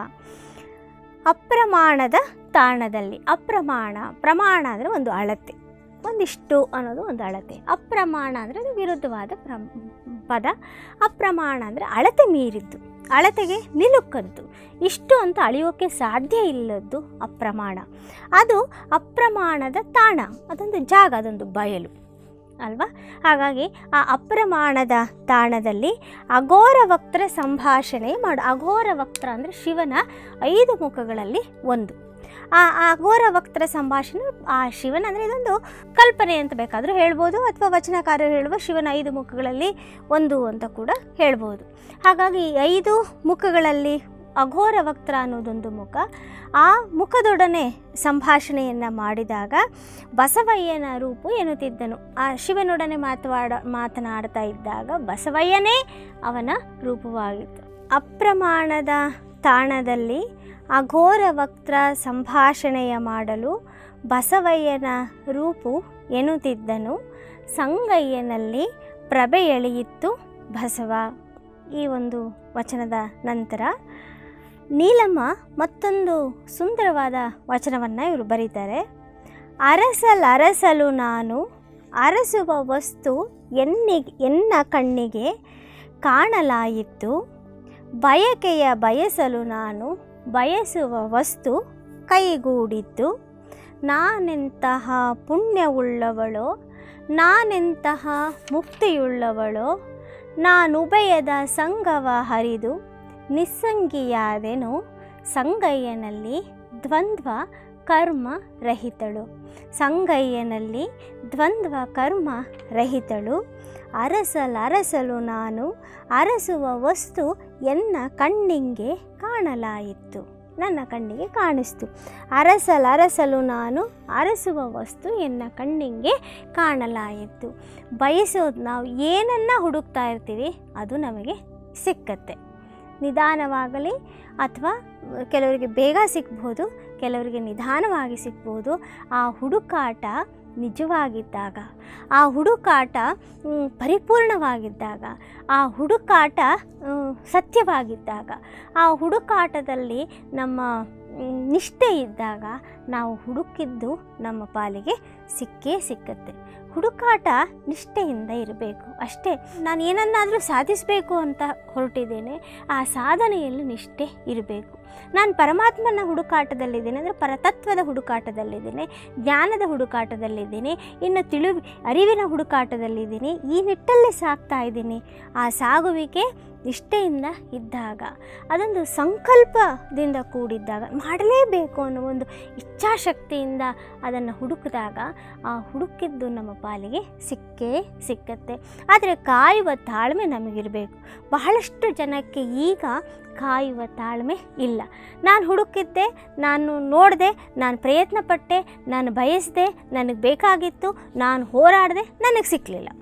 ಅಪ್ರಮಾಣದ ತಾಣದಲ್ಲಿ ಅಪ್ರಮಾಣ ಪ್ರಮಾಣ ಅಂದರೆ ಒಂದು ಅಳತೆ ಒಂದಿಷ್ಟು ಅನ್ನೋದು ಒಂದು ಅಳತೆ ಅಪ್ರಮಾಣ ಅಂದರೆ ಅದು ವಿರುದ್ಧವಾದ ಪ್ರ ಪದ ಅಪ್ರಮಾಣ ಅಂದರೆ ಅಳತೆ ಮೀರಿದ್ದು ಅಳತೆಗೆ ನಿಲುಕದ್ದು ಇಷ್ಟು ಅಂತ ಅಳೆಯೋಕ್ಕೆ ಸಾಧ್ಯ ಇಲ್ಲದ್ದು ಅಪ್ರಮಾಣ ಅದು ಅಪ್ರಮಾಣದ ತಾಣ ಅದೊಂದು ಜಾಗ ಅದೊಂದು ಬಯಲು ಅಲ್ವಾ ಹಾಗಾಗಿ ಆ ಅಪ್ರಮಾಣದ ತಾಣದಲ್ಲಿ ಅಘೋರ ವಕ್ರ ಸಂಭಾಷಣೆ ಮಾಡು ಅಘೋರ ವಕ್ರ ಅಂದರೆ ಶಿವನ ಐದು ಮುಖಗಳಲ್ಲಿ ಒಂದು ಆ ಆ ಅಘೋರ ವಕ್ರ ಸಂಭಾಷಣೆ ಆ ಶಿವನ ಅಂದರೆ ಇದೊಂದು ಕಲ್ಪನೆ ಅಂತ ಬೇಕಾದರೂ ಹೇಳ್ಬೋದು ಅಥವಾ ವಚನಕಾರರು ಹೇಳುವ ಶಿವನ ಐದು ಮುಖಗಳಲ್ಲಿ ಒಂದು ಅಂತ ಕೂಡ ಹೇಳ್ಬೋದು ಹಾಗಾಗಿ ಈ ಐದು ಮುಖಗಳಲ್ಲಿ ಅಘೋರ ವಕ್ರ ಅನ್ನೋದೊಂದು ಮುಖ ಆ ಮುಖದೊಡನೆ ಸಂಭಾಷಣೆಯನ್ನು ಮಾಡಿದಾಗ ಬಸವಯ್ಯನ ರೂಪು ಎನ್ನುತ್ತಿದ್ದನು ಆ ಶಿವನೊಡನೆ ಮಾತವಾಡ ಮಾತನಾಡ್ತಾ ಇದ್ದಾಗ ಬಸವಯ್ಯನೇ ಅವನ ರೂಪವಾಗಿತ್ತು ಅಪ್ರಮಾಣದ ತಾಣದಲ್ಲಿ ಅಘೋರ ವಕ್ರ ಸಂಭಾಷಣೆಯ ಮಾಡಲು ಬಸವಯ್ಯನ ರೂಪು ಎನ್ನುತ್ತಿದ್ದನು ಸಂಗಯ್ಯನಲ್ಲಿ ಪ್ರಭೆ ಎಳೆಯಿತ್ತು ಬಸವ ಈ ಒಂದು ವಚನದ ನಂತರ ನೀಲಮ್ಮ ಮತ್ತೊಂದು ಸುಂದರವಾದ ವಚನವನ್ನು ಇವರು ಬರೀತಾರೆ ಅರಸಲ್ ಅರಸಲು ನಾನು ಅರಸುವ ವಸ್ತು ಎನ್ನಿಗೆ ಎನ್ನ ಕಣ್ಣಿಗೆ ಕಾಣಲಾಯಿತು ಬಯಕೆಯ ಬಯಸಲು ನಾನು ಬಯಸುವ ವಸ್ತು ಕೈಗೂಡಿತ್ತು ನಾನೆಂತಹ ಪುಣ್ಯವುಳ್ಳವಳೋ ನಾನೆಂತಹ ಮುಕ್ತಿಯುಳ್ಳವಳೋ ನಾನುಭಯದ ಸಂಗವ ಹರಿದು ನಿಸ್ಸಂಗಿಯಾದೆನು ಸಂಗಯ್ಯನಲ್ಲಿ ದ್ವಂದ್ವ ಕರ್ಮ ರಹಿತಳು ಸಂಗಯ್ಯನಲ್ಲಿ ದ್ವಂದ್ವ ಕರ್ಮ ರಹಿತಳು ಅರಸಲ್ ಅರಸಲು ನಾನು ಅರಸುವ ವಸ್ತು ಎನ್ನ ಕಣ್ಣಿಗೆ ಕಾಣಲಾಯಿತು ನನ್ನ ಕಣ್ಣಿಗೆ ಕಾಣಿಸ್ತು ಅರಸಲ್ ಅರಸಲು ನಾನು ಅರಸುವ ವಸ್ತು ಎನ್ನ ಕಣ್ಣಿಗೆ ಕಾಣಲಾಯಿತು ಬಯಸೋದು ನಾವು ಏನನ್ನು ಹುಡುಕ್ತಾ ಇರ್ತೀವಿ ಅದು ನಮಗೆ ಸಿಕ್ಕತ್ತೆ ನಿಧಾನವಾಗಲಿ ಅಥವಾ ಕೆಲವರಿಗೆ ಬೇಗ ಸಿಗ್ಬೋದು ಕೆಲವರಿಗೆ ನಿಧಾನವಾಗಿ ಸಿಗ್ಬೋದು ಆ ಹುಡುಕಾಟ ನಿಜವಾಗಿದ್ದಾಗ ಆ ಹುಡುಕಾಟ ಮ್, ಪರಿಪೂರ್ಣವಾಗಿದ್ದಾಗ ಆ ಹುಡುಕಾಟ ಮ್, ಸತ್ಯವಾಗಿದ್ದಾಗ ಆ ಹುಡುಕಾಟದಲ್ಲಿ ನಮ್ಮ ಮ್, ನಿಷ್ಠೆ ಇದ್ದಾಗ ನಾವು ಹುಡುಕಿದ್ದು ನಮ್ಮ ಪಾಲಿಗೆ ಸಿಕ್ಕೇ ಸಿಕ್ಕತ್ತೆ ಹುಡುಕಾಟ ನಿಷ್ಠೆಯಿಂದ ಇರಬೇಕು ಅಷ್ಟೇ ನಾನು ಏನನ್ನಾದರೂ ಸಾಧಿಸಬೇಕು ಅಂತ ಹೊರಟಿದ್ದೇನೆ ಆ ಸಾಧನೆಯಲ್ಲಿ ನಿಷ್ಠೆ ಇರಬೇಕು ನಾನು ಪರಮಾತ್ಮನ ಹುಡುಕಾಟದಲ್ಲಿದ್ದೇನೆ ಅಂದರೆ ಪರತತ್ವದ ಹುಡುಕಾಟದಲ್ಲಿದ್ದೇನೆ ಜ್ಞಾನದ ಹುಡುಕಾಟದಲ್ಲಿದ್ದೀನಿ ಇನ್ನು ತಿಳು ಅರಿವಿನ ಹುಡುಕಾಟದಲ್ಲಿದ್ದೀನಿ ಈ ನಿಟ್ಟಲ್ಲಿ ಸಾಗ್ತಾ ಇದ್ದೀನಿ ಆ ಸಾಗುವಿಕೆ ನಿಷ್ಠೆಯಿಂದ ಇದ್ದಾಗ ಅದೊಂದು ಸಂಕಲ್ಪದಿಂದ ಕೂಡಿದ್ದಾಗ ಮಾಡಲೇಬೇಕು ಅನ್ನೋ ಒಂದು ಇಚ್ಛಾಶಕ್ತಿಯಿಂದ ಅದನ್ನು ಹುಡುಕಿದಾಗ ಆ ಹುಡುಕಿದ್ದು ನಮ್ಮ ಪಾಲಿಗೆ ಸಿಕ್ಕೇ ಸಿಕ್ಕತ್ತೆ ಆದರೆ ಕಾಯುವ ತಾಳ್ಮೆ ನಮಗಿರಬೇಕು ಬಹಳಷ್ಟು ಜನಕ್ಕೆ ಈಗ ಕಾಯುವ ತಾಳ್ಮೆ ಇಲ್ಲ ನಾನು ಹುಡುಕಿದ್ದೆ ನಾನು ನೋಡಿದೆ ನಾನು ಪ್ರಯತ್ನ ಪಟ್ಟೆ ನಾನು ಬಯಸಿದೆ ನನಗೆ ಬೇಕಾಗಿತ್ತು ನಾನು ಹೋರಾಡಿದೆ ನನಗೆ ಸಿಕ್ಕಲಿಲ್ಲ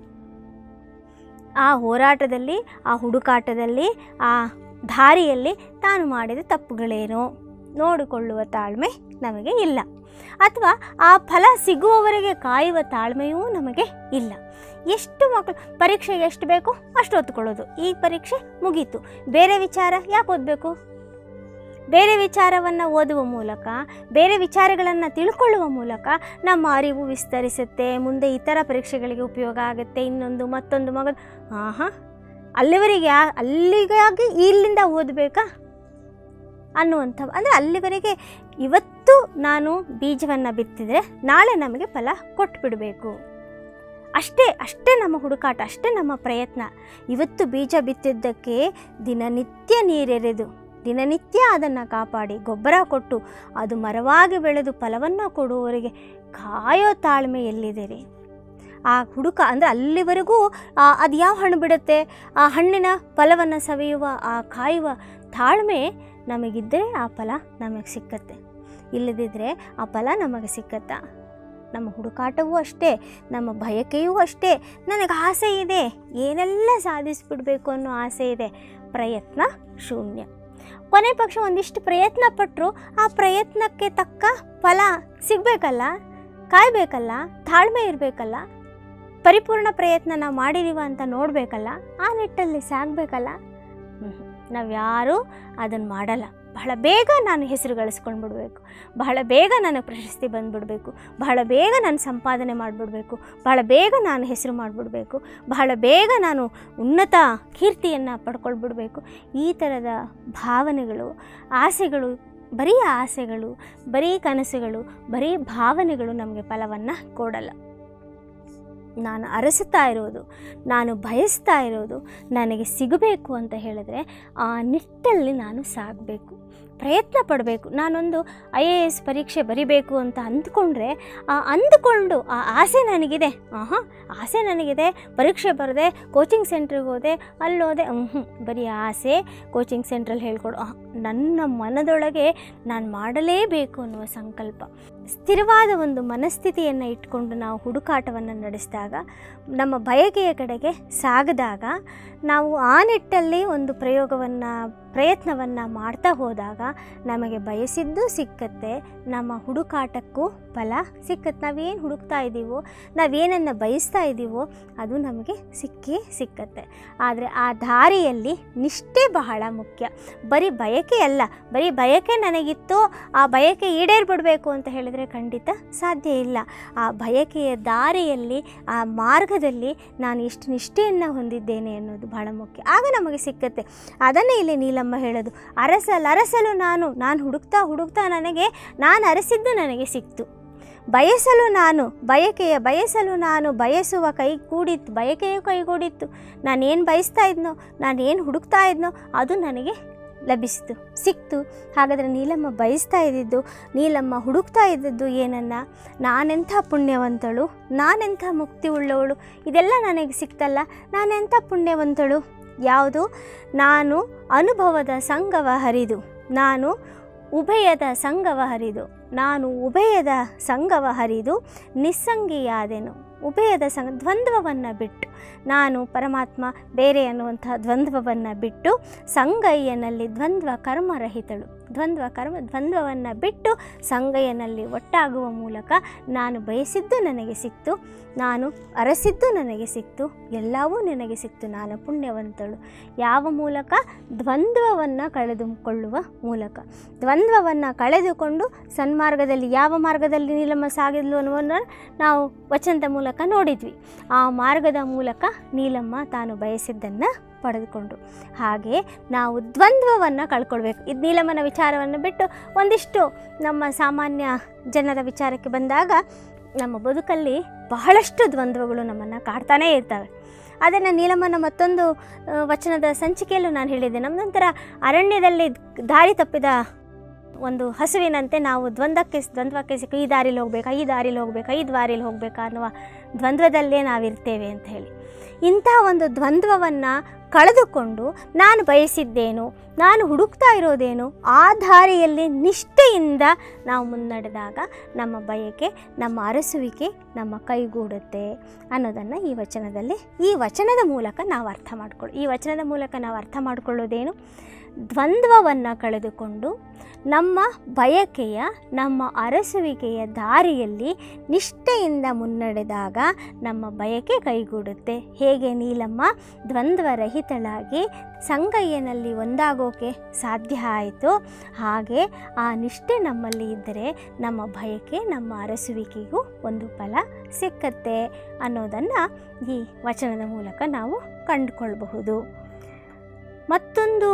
ಆ ಹೋರಾಟದಲ್ಲಿ ಆ ಹುಡುಕಾಟದಲ್ಲಿ ಆ ದಾರಿಯಲ್ಲಿ ತಾನು ಮಾಡಿದ ತಪ್ಪುಗಳೇನು ನೋಡಿಕೊಳ್ಳುವ ತಾಳ್ಮೆ ನಮಗೆ ಇಲ್ಲ ಅಥವಾ ಆ ಫಲ ಸಿಗುವವರೆಗೆ ಕಾಯುವ ತಾಳ್ಮೆಯೂ ನಮಗೆ ಇಲ್ಲ ಎಷ್ಟು ಮಕ್ಕಳು ಪರೀಕ್ಷೆಗೆ ಎಷ್ಟು ಬೇಕು ಅಷ್ಟು ಹೊತ್ಕೊಳ್ಳೋದು ಈ ಪರೀಕ್ಷೆ ಮುಗೀತು ಬೇರೆ ವಿಚಾರ ಯಾಕೆ ಓದಬೇಕು ಬೇರೆ ವಿಚಾರವನ್ನು ಓದುವ ಮೂಲಕ ಬೇರೆ ವಿಚಾರಗಳನ್ನು ತಿಳ್ಕೊಳ್ಳುವ ಮೂಲಕ ನಮ್ಮ ಅರಿವು ವಿಸ್ತರಿಸುತ್ತೆ ಮುಂದೆ ಇತರ ಪರೀಕ್ಷೆಗಳಿಗೆ ಉಪಯೋಗ ಆಗುತ್ತೆ ಇನ್ನೊಂದು ಮತ್ತೊಂದು ಮಗ ಹಾಂ ಅಲ್ಲಿವರೆಗೆ ಯಾ ಅಲ್ಲಿಗಾಗಿ ಇಲ್ಲಿಂದ ಓದಬೇಕಾ ಅನ್ನುವಂಥ ಅಂದರೆ ಅಲ್ಲಿವರೆಗೆ ಇವತ್ತು ನಾನು ಬೀಜವನ್ನು ಬಿತ್ತಿದರೆ ನಾಳೆ ನಮಗೆ ಫಲ ಕೊಟ್ಬಿಡಬೇಕು ಅಷ್ಟೇ ಅಷ್ಟೇ ನಮ್ಮ ಹುಡುಕಾಟ ಅಷ್ಟೇ ನಮ್ಮ ಪ್ರಯತ್ನ ಇವತ್ತು ಬೀಜ ಬಿತ್ತಿದ್ದಕ್ಕೆ ದಿನನಿತ್ಯ ನೀರೆರೆದು ದಿನನಿತ್ಯ ಅದನ್ನು ಕಾಪಾಡಿ ಗೊಬ್ಬರ ಕೊಟ್ಟು ಅದು ಮರವಾಗಿ ಬೆಳೆದು ಫಲವನ್ನು ಕೊಡುವವರೆಗೆ ಕಾಯೋ ತಾಳ್ಮೆ ಎಲ್ಲಿದೆ ರೀ ಆ ಹುಡುಕ ಅಂದರೆ ಅಲ್ಲಿವರೆಗೂ ಅದು ಯಾವ ಹಣ್ಣು ಬಿಡುತ್ತೆ ಆ ಹಣ್ಣಿನ ಫಲವನ್ನು ಸವಿಯುವ ಆ ಕಾಯುವ ತಾಳ್ಮೆ ನಮಗಿದ್ದರೆ ಆ ಫಲ ನಮಗೆ ಸಿಕ್ಕತ್ತೆ ಇಲ್ಲದಿದ್ದರೆ ಆ ಫಲ ನಮಗೆ ಸಿಕ್ಕತ್ತಾ ನಮ್ಮ ಹುಡುಕಾಟವೂ ಅಷ್ಟೇ ನಮ್ಮ ಬಯಕೆಯೂ ಅಷ್ಟೇ ನನಗೆ ಆಸೆ ಇದೆ ಏನೆಲ್ಲ ಸಾಧಿಸಿಬಿಡ್ಬೇಕು ಅನ್ನೋ ಆಸೆ ಇದೆ ಪ್ರಯತ್ನ ಶೂನ್ಯ ಕೊನೆ ಪಕ್ಷ ಒಂದಿಷ್ಟು ಪ್ರಯತ್ನ ಪಟ್ಟರು ಆ ಪ್ರಯತ್ನಕ್ಕೆ ತಕ್ಕ ಫಲ ಸಿಗಬೇಕಲ್ಲ ಕಾಯಬೇಕಲ್ಲ ತಾಳ್ಮೆ ಇರಬೇಕಲ್ಲ ಪರಿಪೂರ್ಣ ಪ್ರಯತ್ನ ನಾವು ಮಾಡಿದೀವ ಅಂತ ನೋಡಬೇಕಲ್ಲ ಆ ನಿಟ್ಟಲ್ಲಿ ಸಾಗಬೇಕಲ್ಲ ನಾವು ಯಾರೂ ಅದನ್ನು ಮಾಡಲ್ಲ ಬಹಳ ಬೇಗ ನಾನು ಹೆಸರು ಗಳಿಸ್ಕೊಂಡು ಬಿಡಬೇಕು ಬಹಳ ಬೇಗ ನನಗೆ ಪ್ರಶಸ್ತಿ ಬಂದುಬಿಡಬೇಕು ಬಹಳ ಬೇಗ ನಾನು ಸಂಪಾದನೆ ಮಾಡಿಬಿಡ್ಬೇಕು ಬಹಳ ಬೇಗ ನಾನು ಹೆಸರು ಮಾಡಿಬಿಡ್ಬೇಕು ಬಹಳ ಬೇಗ ನಾನು ಉನ್ನತ ಕೀರ್ತಿಯನ್ನು ಪಡ್ಕೊಳ್ಬಿಡ್ಬೇಕು ಈ ಥರದ ಭಾವನೆಗಳು ಆಸೆಗಳು ಬರೀ ಆಸೆಗಳು ಬರೀ ಕನಸುಗಳು ಬರೀ ಭಾವನೆಗಳು ನಮಗೆ ಫಲವನ್ನು ಕೊಡಲ್ಲ ನಾನು ಅರಸುತ್ತಾ ಇರೋದು ನಾನು ಬಯಸ್ತಾ ಇರೋದು ನನಗೆ ಸಿಗಬೇಕು ಅಂತ ಹೇಳಿದ್ರೆ ಆ ನಿಟ್ಟಲ್ಲಿ ನಾನು ಸಾಗಬೇಕು ಪ್ರಯತ್ನ ಪಡಬೇಕು ನಾನೊಂದು ಐ ಎ ಎಸ್ ಪರೀಕ್ಷೆ ಬರಿಬೇಕು ಅಂತ ಅಂದ್ಕೊಂಡ್ರೆ ಆ ಅಂದುಕೊಂಡು ಆ ಆಸೆ ನನಗಿದೆ ಆಹಾ ಆಸೆ ನನಗಿದೆ ಪರೀಕ್ಷೆ ಬರದೆ ಕೋಚಿಂಗ್ ಸೆಂಟ್ರಿಗೆ ಹೋದೆ ಅಲ್ಲೋದೆ ಹ್ಞೂ ಬರೀ ಆಸೆ ಕೋಚಿಂಗ್ ಸೆಂಟ್ರಲ್ಲಿ ಹೇಳ್ಕೊಡು ಆಹ್, ನನ್ನ ಮನದೊಳಗೆ ನಾನು ಮಾಡಲೇಬೇಕು ಅನ್ನುವ ಸಂಕಲ್ಪ ಸ್ಥಿರವಾದ ಒಂದು ಮನಸ್ಥಿತಿಯನ್ನು ಇಟ್ಕೊಂಡು ನಾವು ಹುಡುಕಾಟವನ್ನು ನಡೆಸಿದಾಗ ನಮ್ಮ ಬಯಕೆಯ ಕಡೆಗೆ ಸಾಗದಾಗ ನಾವು ಆ ನಿಟ್ಟಲ್ಲಿ ಒಂದು ಪ್ರಯೋಗವನ್ನು ಪ್ರಯತ್ನವನ್ನು ಮಾಡ್ತಾ ಹೋದಾಗ ನಮಗೆ ಬಯಸಿದ್ದು ಸಿಕ್ಕತ್ತೆ ನಮ್ಮ ಹುಡುಕಾಟಕ್ಕೂ ಫಲ ಸಿಕ್ಕತ್ತೆ ನಾವೇನು ಹುಡುಕ್ತಾ ಇದ್ದೀವೋ ನಾವೇನನ್ನು ಬಯಸ್ತಾ ಇದ್ದೀವೋ ಅದು ನಮಗೆ ಸಿಕ್ಕೇ ಸಿಕ್ಕತ್ತೆ ಆದರೆ ಆ ದಾರಿಯಲ್ಲಿ ನಿಷ್ಠೆ ಬಹಳ ಮುಖ್ಯ ಬರೀ ಬಯಕೆ ಅಲ್ಲ ಬರೀ ಬಯಕೆ ನನಗಿತ್ತು ಆ ಬಯಕೆ ಈಡೇರ್ಬಿಡಬೇಕು ಅಂತ ಹೇಳಿದರೆ ಖಂಡಿತ ಸಾಧ್ಯ ಇಲ್ಲ ಆ ಬಯಕೆಯ ದಾರಿಯಲ್ಲಿ ಆ ಮಾರ್ಗದಲ್ಲಿ ನಾನು ಎಷ್ಟು ನಿಷ್ಠೆಯನ್ನು ಹೊಂದಿದ್ದೇನೆ ಅನ್ನೋದು ಬಹಳ ಮುಖ್ಯ ಆಗ ನಮಗೆ ಸಿಕ್ಕತ್ತೆ ಅದನ್ನೇ ಇಲ್ಲಿ ನೀಲಮ್ಮ ಹೇಳೋದು ಅರಸಲ್ ಅರಸಲು ನಾನು ನಾನು ಹುಡುಕ್ತಾ ಹುಡುಕ್ತಾ ನನಗೆ ನಾನು ಅರಸಿದ್ದು ನನಗೆ ಸಿಕ್ತು ಬಯಸಲು ನಾನು ಬಯಕೆಯ ಬಯಸಲು ನಾನು ಬಯಸುವ ಕೈ ಕೂಡಿತ್ತು ಬಯಕೆಯು ಕೈಗೂಡಿತ್ತು ನಾನೇನು ಬಯಸ್ತಾ ಇದ್ನೋ ನಾನೇನು ಹುಡುಕ್ತಾ ಇದ್ನೋ ಅದು ನನಗೆ ಲಭಿಸಿತು ಸಿಕ್ತು ಹಾಗಾದರೆ ನೀಲಮ್ಮ ಬಯಸ್ತಾ ಇದ್ದಿದ್ದು ನೀಲಮ್ಮ ಹುಡುಕ್ತಾ ಇದ್ದದ್ದು ಏನನ್ನ ನಾನೆಂಥ ಪುಣ್ಯವಂತಳು ನಾನೆಂಥ ಮುಕ್ತಿ ಉಳ್ಳವಳು ಇದೆಲ್ಲ ನನಗೆ ಸಿಕ್ತಲ್ಲ ನಾನೆಂಥ ಪುಣ್ಯವಂತಳು ಯಾವುದು ನಾನು ಅನುಭವದ ಸಂಗವ ಹರಿದು ನಾನು ಉಭಯದ ಸಂಗವ ಹರಿದು ನಾನು ಉಭಯದ ಸಂಗವ ಹರಿದು ನಿಸ್ಸಂಗಿಯಾದೆನು ಉಭಯದ ಸಂಗ ದ್ವಂದ್ವವನ್ನು ಬಿಟ್ಟು ನಾನು ಪರಮಾತ್ಮ ಬೇರೆ ಅನ್ನುವಂತಹ ದ್ವಂದ್ವವನ್ನು ಬಿಟ್ಟು ಸಂಗಯ್ಯನಲ್ಲಿ ದ್ವಂದ್ವ ಕರ್ಮರಹಿತಳು ದ್ವಂದ್ವ ಕರ್ಮ ದ್ವಂದ್ವವನ್ನು ಬಿಟ್ಟು ಸಂಗಯ್ಯನಲ್ಲಿ ಒಟ್ಟಾಗುವ ಮೂಲಕ ನಾನು ಬಯಸಿದ್ದು ನನಗೆ ಸಿಕ್ತು ನಾನು ಅರಸಿದ್ದು ನನಗೆ ಸಿಕ್ತು ಎಲ್ಲವೂ ನನಗೆ ಸಿಕ್ತು ನಾನು ಪುಣ್ಯವಂತಳು ಯಾವ ಮೂಲಕ ದ್ವಂದ್ವವನ್ನು ಕಳೆದುಕೊಳ್ಳುವ ಮೂಲಕ ದ್ವಂದ್ವವನ್ನು ಕಳೆದುಕೊಂಡು ಸನ್ಮಾರ್ಗದಲ್ಲಿ ಯಾವ ಮಾರ್ಗದಲ್ಲಿ ನೀಲಮ್ಮ ಸಾಗಿದ್ಲು ಅನ್ನುವನ್ನು ನಾವು ವಚನದ ಮೂಲಕ ನೋಡಿದ್ವಿ ಆ ಮಾರ್ಗದ ಮೂಲಕ ನೀಲಮ್ಮ ತಾನು ಬಯಸಿದ್ದನ್ನು ಪಡೆದುಕೊಂಡ್ರು ಹಾಗೆ ನಾವು ದ್ವಂದ್ವವನ್ನು ಕಳ್ಕೊಳ್ಬೇಕು ಇದು ನೀಲಮ್ಮನ ವಿಚಾರವನ್ನು ಬಿಟ್ಟು ಒಂದಿಷ್ಟು ನಮ್ಮ ಸಾಮಾನ್ಯ ಜನರ ವಿಚಾರಕ್ಕೆ ಬಂದಾಗ ನಮ್ಮ ಬದುಕಲ್ಲಿ ಬಹಳಷ್ಟು ದ್ವಂದ್ವಗಳು ನಮ್ಮನ್ನು ಕಾಡ್ತಾನೇ ಇರ್ತವೆ ಅದನ್ನು ನೀಲಮ್ಮನ ಮತ್ತೊಂದು ಆ, ವಚನದ ಸಂಚಿಕೆಯಲ್ಲೂ ನಾನು ಹೇಳಿದ್ದೆ ನಮ್ಮದೊಂಥರ ಅರಣ್ಯದಲ್ಲಿ ದಾರಿ ತಪ್ಪಿದ ಒಂದು ಹಸುವಿನಂತೆ ನಾವು ದ್ವಂದ್ವಕ್ಕೆ ದ್ವಂದ್ವಕ್ಕೆ ಸಿಕ್ಕ ಈ ದಾರಿಲಿ ಹೋಗ್ಬೇಕಾ ಈ ದಾರಿಲಿ ಹೋಗ್ಬೇಕಾ ಈ ದಾರಿಲಿ ಹೋಗ್ಬೇಕಾ ಅನ್ನುವ ದ್ವಂದ್ವದಲ್ಲೇ ನಾವಿರ್ತೇವೆ ಅಂತ ಹೇಳಿ ಇಂಥ ಒಂದು ದ್ವಂದ್ವವನ್ನು ಕಳೆದುಕೊಂಡು ನಾನು ಬಯಸಿದ್ದೇನು ನಾನು ಹುಡುಕ್ತಾ ಇರೋದೇನು ಆ ದಾರಿಯಲ್ಲಿ ನಿಷ್ಠೆಯಿಂದ ನಾವು ಮುನ್ನಡೆದಾಗ ನಮ್ಮ ಬಯಕೆ ನಮ್ಮ ಅರಸುವಿಕೆ ನಮ್ಮ ಕೈಗೂಡುತ್ತೆ ಅನ್ನೋದನ್ನು ಈ ವಚನದಲ್ಲಿ ಈ ವಚನದ ಮೂಲಕ ನಾವು ಅರ್ಥ ಮಾಡ್ಕೊಳ್ಳಿ ಈ ವಚನದ ಮೂಲಕ ನಾವು ಅರ್ಥ ಮಾಡ್ಕೊಳ್ಳೋದೇನು ದ್ವಂದ್ವವನ್ನು ಕಳೆದುಕೊಂಡು ನಮ್ಮ ಬಯಕೆಯ ನಮ್ಮ ಅರಸುವಿಕೆಯ ದಾರಿಯಲ್ಲಿ ನಿಷ್ಠೆಯಿಂದ ಮುನ್ನಡೆದಾಗ ನಮ್ಮ ಬಯಕೆ ಕೈಗೂಡುತ್ತೆ ಹೇಗೆ ನೀಲಮ್ಮ ದ್ವಂದ್ವರಹಿತಳಾಗಿ ಸಂಗಯ್ಯನಲ್ಲಿ ಒಂದಾಗೋಕೆ ಸಾಧ್ಯ ಆಯಿತು ಹಾಗೆ ಆ ನಿಷ್ಠೆ ನಮ್ಮಲ್ಲಿ ಇದ್ದರೆ ನಮ್ಮ ಬಯಕೆ ನಮ್ಮ ಅರಸುವಿಕೆಗೂ ಒಂದು ಫಲ ಸಿಕ್ಕತ್ತೆ ಅನ್ನೋದನ್ನು ಈ ವಚನದ ಮೂಲಕ ನಾವು ಕಂಡುಕೊಳ್ಬಹುದು ಮತ್ತೊಂದು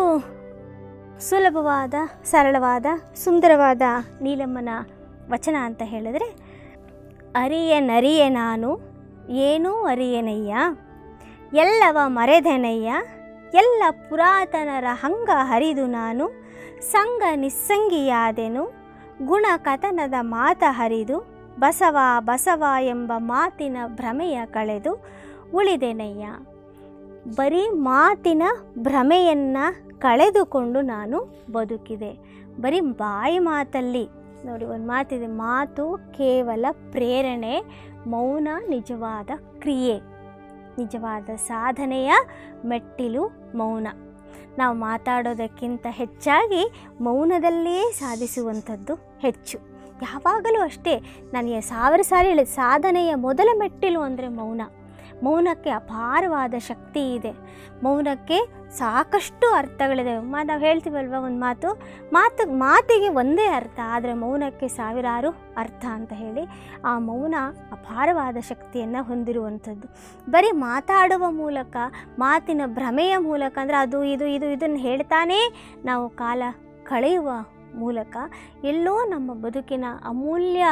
ಸುಲಭವಾದ ಸರಳವಾದ ಸುಂದರವಾದ ನೀಲಮ್ಮನ ವಚನ ಅಂತ ಹೇಳಿದ್ರೆ ಅರಿಯನರಿಯೆ ನಾನು ಏನೂ ಅರಿಯನಯ್ಯ ಎಲ್ಲವ ಮರೆದೆನಯ್ಯ ಎಲ್ಲ ಪುರಾತನರ ಹಂಗ ಹರಿದು ನಾನು ಸಂಗ ನಿಸ್ಸಂಗಿಯಾದೆನು ಗುಣ ಕಥನದ ಮಾತ ಹರಿದು ಬಸವ ಬಸವ ಎಂಬ ಮಾತಿನ ಭ್ರಮೆಯ ಕಳೆದು ಉಳಿದೆನಯ್ಯ ಬರೀ ಮಾತಿನ ಭ್ರಮೆಯನ್ನು ಕಳೆದುಕೊಂಡು ನಾನು ಬದುಕಿದೆ ಬರೀ ಬಾಯಿ ಮಾತಲ್ಲಿ ನೋಡಿ ಒಂದು ಮಾತಿದೆ ಮಾತು ಕೇವಲ ಪ್ರೇರಣೆ ಮೌನ ನಿಜವಾದ ಕ್ರಿಯೆ ನಿಜವಾದ ಸಾಧನೆಯ ಮೆಟ್ಟಿಲು ಮೌನ ನಾವು ಮಾತಾಡೋದಕ್ಕಿಂತ ಹೆಚ್ಚಾಗಿ ಮೌನದಲ್ಲೇ ಸಾಧಿಸುವಂಥದ್ದು ಹೆಚ್ಚು ಯಾವಾಗಲೂ ಅಷ್ಟೇ ನನಗೆ ಸಾವಿರ ಸಾರಿ ಹೇಳಿದ ಸಾಧನೆಯ ಮೊದಲ ಮೆಟ್ಟಿಲು ಅಂದರೆ ಮೌನ ಮೌನಕ್ಕೆ ಅಪಾರವಾದ ಶಕ್ತಿ ಇದೆ ಮೌನಕ್ಕೆ ಸಾಕಷ್ಟು ಅರ್ಥಗಳಿದೆ ಮಾ ನಾವು ಹೇಳ್ತೀವಲ್ವ ಒಂದು ಮಾತು ಮಾತು ಮಾತಿಗೆ ಒಂದೇ ಅರ್ಥ ಆದರೆ ಮೌನಕ್ಕೆ ಸಾವಿರಾರು ಅರ್ಥ ಅಂತ ಹೇಳಿ ಆ ಮೌನ ಅಪಾರವಾದ ಶಕ್ತಿಯನ್ನು ಹೊಂದಿರುವಂಥದ್ದು ಬರೀ ಮಾತಾಡುವ ಮೂಲಕ ಮಾತಿನ ಭ್ರಮೆಯ ಮೂಲಕ ಅಂದರೆ ಅದು ಇದು ಇದು ಇದನ್ನು ಹೇಳ್ತಾನೇ ನಾವು ಕಾಲ ಕಳೆಯುವ ಮೂಲಕ ಎಲ್ಲೋ ನಮ್ಮ ಬದುಕಿನ ಅಮೂಲ್ಯ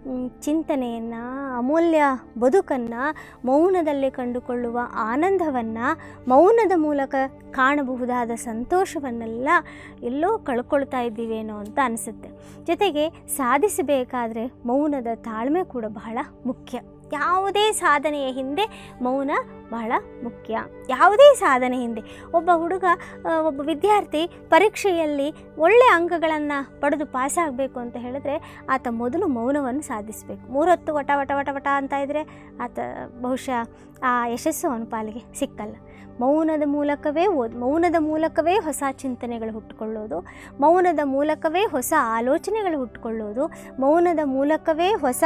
ಚಿಂತನೆಯನ್ನು ಅಮೂಲ್ಯ ಬದುಕನ್ನು ಮೌನದಲ್ಲಿ ಕಂಡುಕೊಳ್ಳುವ ಆನಂದವನ್ನು ಮೌನದ ಮೂಲಕ ಕಾಣಬಹುದಾದ ಸಂತೋಷವನ್ನೆಲ್ಲ ಎಲ್ಲೋ ಕಳ್ಕೊಳ್ತಾ ಇದ್ದೀವೇನೋ ಅಂತ ಅನಿಸುತ್ತೆ ಜೊತೆಗೆ ಸಾಧಿಸಬೇಕಾದ್ರೆ ಮೌನದ ತಾಳ್ಮೆ ಕೂಡ ಬಹಳ ಮುಖ್ಯ ಯಾವುದೇ ಸಾಧನೆಯ ಹಿಂದೆ ಮೌನ ಬಹಳ ಮುಖ್ಯ ಯಾವುದೇ ಸಾಧನೆ ಹಿಂದೆ ಒಬ್ಬ ಹುಡುಗ ಆ, ಒಬ್ಬ ವಿದ್ಯಾರ್ಥಿ ಪರೀಕ್ಷೆಯಲ್ಲಿ ಒಳ್ಳೆಯ ಅಂಕಗಳನ್ನು ಪಡೆದು ಪಾಸಾಗಬೇಕು ಅಂತ ಹೇಳಿದ್ರೆ ಆತ ಮೊದಲು ಮೌನವನ್ನು ಸಾಧಿಸಬೇಕು ಮೂರೊತ್ತು ವಟ ವಟ ವಟ ವಟ ಅಂತ ಇದ್ದರೆ ಆತ ಬಹುಶಃ ಆ ಯಶಸ್ಸು ಅವನ ಪಾಲಿಗೆ ಸಿಕ್ಕಲ್ಲ ಮೌನದ ಮೂಲಕವೇ ಓದ್ ಮೌನದ ಮೂಲಕವೇ ಹೊಸ ಚಿಂತನೆಗಳು ಹುಟ್ಟುಕೊಳ್ಳೋದು ಮೌನದ ಮೂಲಕವೇ ಹೊಸ ಆಲೋಚನೆಗಳು ಹುಟ್ಟುಕೊಳ್ಳೋದು ಮೌನದ ಮೂಲಕವೇ ಹೊಸ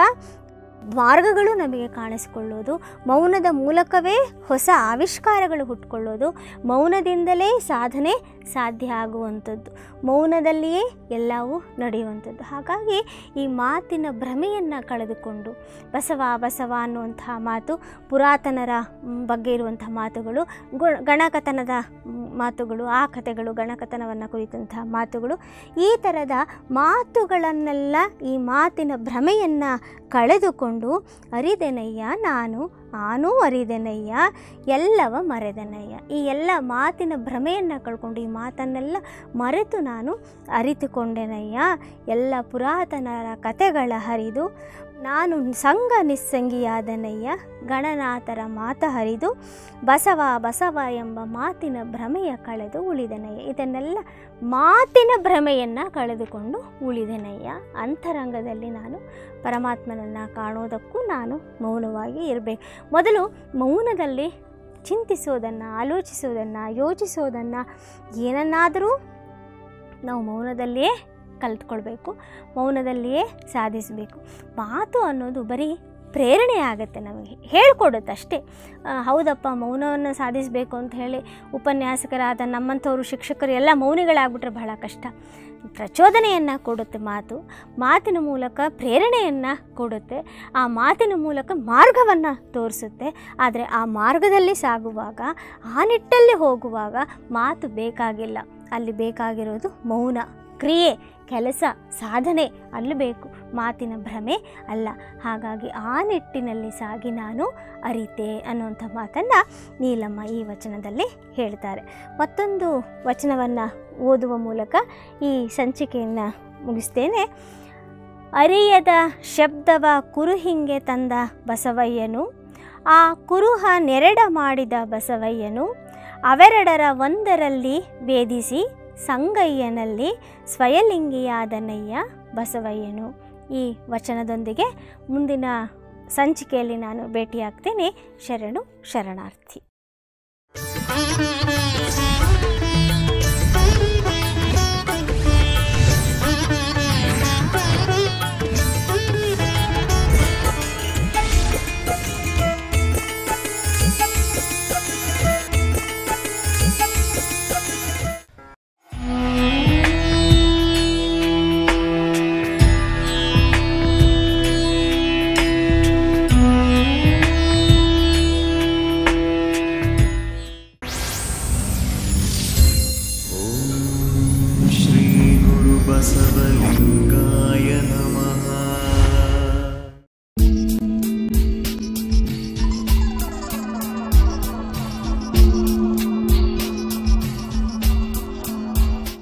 ಮಾರ್ಗಗಳು ನಮಗೆ ಕಾಣಿಸಿಕೊಳ್ಳೋದು ಮೌನದ ಮೂಲಕವೇ ಹೊಸ ಆವಿಷ್ಕಾರಗಳು ಹುಟ್ಟುಕೊಳ್ಳೋದು ಮೌನದಿಂದಲೇ ಸಾಧನೆ ಸಾಧ್ಯ ಆಗುವಂಥದ್ದು ಮೌನದಲ್ಲಿಯೇ ಎಲ್ಲವೂ ನಡೆಯುವಂಥದ್ದು ಹಾಗಾಗಿ ಈ ಮಾತಿನ ಭ್ರಮೆಯನ್ನು ಕಳೆದುಕೊಂಡು ಬಸವ ಬಸವ ಅನ್ನುವಂತಹ ಮಾತು ಪುರಾತನರ ಮ್, ಬಗ್ಗೆ ಇರುವಂಥ ಮಾತುಗಳು ಗು ಗಣಕತನದ ಮ್, ಮಾತುಗಳು ಆ ಕಥೆಗಳು ಗಣಕತನವನ್ನು ಕುರಿತಂತಹ ಮಾತುಗಳು ಈ ಥರದ ಮಾತುಗಳನ್ನೆಲ್ಲ ಈ ಮಾತಿನ ಭ್ರಮೆಯನ್ನು ಕಳೆದುಕೊಂಡು ಅರಿದೆನಯ್ಯ ನಾನು ಆನೂ ಅರಿದೆನಯ್ಯ ಎಲ್ಲವ ಮರೆದೆನಯ್ಯ ಈ ಎಲ್ಲ ಮಾತಿನ ಭ್ರಮೆಯನ್ನು ಕಳ್ಕೊಂಡು ಈ ಮಾತನ್ನೆಲ್ಲ ಮರೆತು ನಾನು ಅರಿತುಕೊಂಡೆನಯ್ಯ ಎಲ್ಲ ಪುರಾತನರ ಕತೆಗಳ ಹರಿದು ನಾನು ಸಂಗ ನಿಸ್ಸಂಗಿಯಾದನಯ್ಯ ಗಣನಾಥರ ಮಾತ ಹರಿದು ಬಸವ ಬಸವ ಎಂಬ ಮಾತಿನ ಭ್ರಮೆಯ ಕಳೆದು ಉಳಿದೆನಯ್ಯ ಇದನ್ನೆಲ್ಲ ಮಾತಿನ ಭ್ರಮೆಯನ್ನು ಕಳೆದುಕೊಂಡು ಉಳಿದೆನಯ್ಯ ಅಂತರಂಗದಲ್ಲಿ ನಾನು ಪರಮಾತ್ಮನನ್ನು ಕಾಣೋದಕ್ಕೂ ನಾನು ಮೌನವಾಗಿ ಇರಬೇಕು ಮೊದಲು ಮೌನದಲ್ಲಿ ಚಿಂತಿಸೋದನ್ನು ಆಲೋಚಿಸೋದನ್ನು ಯೋಚಿಸೋದನ್ನು ಏನನ್ನಾದರೂ ನಾವು ಮೌನದಲ್ಲಿಯೇ ಕಲ್ತ್ಕೊಳ್ಬೇಕು ಮೌನದಲ್ಲಿಯೇ ಸಾಧಿಸಬೇಕು ಮಾತು ಅನ್ನೋದು ಬರೀ ಪ್ರೇರಣೆ ಆಗುತ್ತೆ ನಮಗೆ ಹೇಳ್ಕೊಡುತ್ತೆ ಅಷ್ಟೇ ಆ, ಹೌದಪ್ಪ ಮೌನವನ್ನು ಸಾಧಿಸಬೇಕು ಅಂತ ಹೇಳಿ ಉಪನ್ಯಾಸಕರಾದ ನಮ್ಮಂಥವರು ಶಿಕ್ಷಕರು ಎಲ್ಲ ಮೌನಿಗಳಾಗ್ಬಿಟ್ರೆ ಬಹಳ ಕಷ್ಟ ಪ್ರಚೋದನೆಯನ್ನು ಕೊಡುತ್ತೆ ಮಾತು ಮಾತಿನ ಮೂಲಕ ಪ್ರೇರಣೆಯನ್ನು ಕೊಡುತ್ತೆ ಆ ಮಾತಿನ ಮೂಲಕ ಮಾರ್ಗವನ್ನು ತೋರಿಸುತ್ತೆ ಆದರೆ ಆ ಮಾರ್ಗದಲ್ಲಿ ಸಾಗುವಾಗ ಆ ನಿಟ್ಟಲ್ಲಿ ಹೋಗುವಾಗ ಮಾತು ಬೇಕಾಗಿಲ್ಲ ಅಲ್ಲಿ ಬೇಕಾಗಿರೋದು ಮೌನ ಕ್ರಿಯೆ ಕೆಲಸ ಸಾಧನೆ ಅಲ್ಲಿ ಬೇಕು ಮಾತಿನ ಭ್ರಮೆ ಅಲ್ಲ ಹಾಗಾಗಿ ಆ ನಿಟ್ಟಿನಲ್ಲಿ ಸಾಗಿ ನಾನು ಅರಿತೆ ಅನ್ನುವಂಥ ಮಾತನ್ನು ನೀಲಮ್ಮ ಈ ವಚನದಲ್ಲಿ ಹೇಳ್ತಾರೆ ಮತ್ತೊಂದು ವಚನವನ್ನು ಓದುವ ಮೂಲಕ ಈ ಸಂಚಿಕೆಯನ್ನು ಮುಗಿಸ್ತೇನೆ ಅರಿಯದ ಶಬ್ದವ ಕುರುಹಿಂಗೆ ತಂದ ಬಸವಯ್ಯನು ಆ ಕುರುಹ ನೆರಡ ಮಾಡಿದ ಬಸವಯ್ಯನು ಅವೆರಡರ ಒಂದರಲ್ಲಿ ವೇದಿಸಿ ಸಂಗಯ್ಯನಲ್ಲಿ ಸ್ವಯಲಿಂಗಿಯಾದನಯ್ಯ ಬಸವಯ್ಯನು ಈ ವಚನದೊಂದಿಗೆ ಮುಂದಿನ ಸಂಚಿಕೆಯಲ್ಲಿ ನಾನು ಭೇಟಿಯಾಗ್ತೇನೆ ಶರಣು ಶರಣಾರ್ಥಿ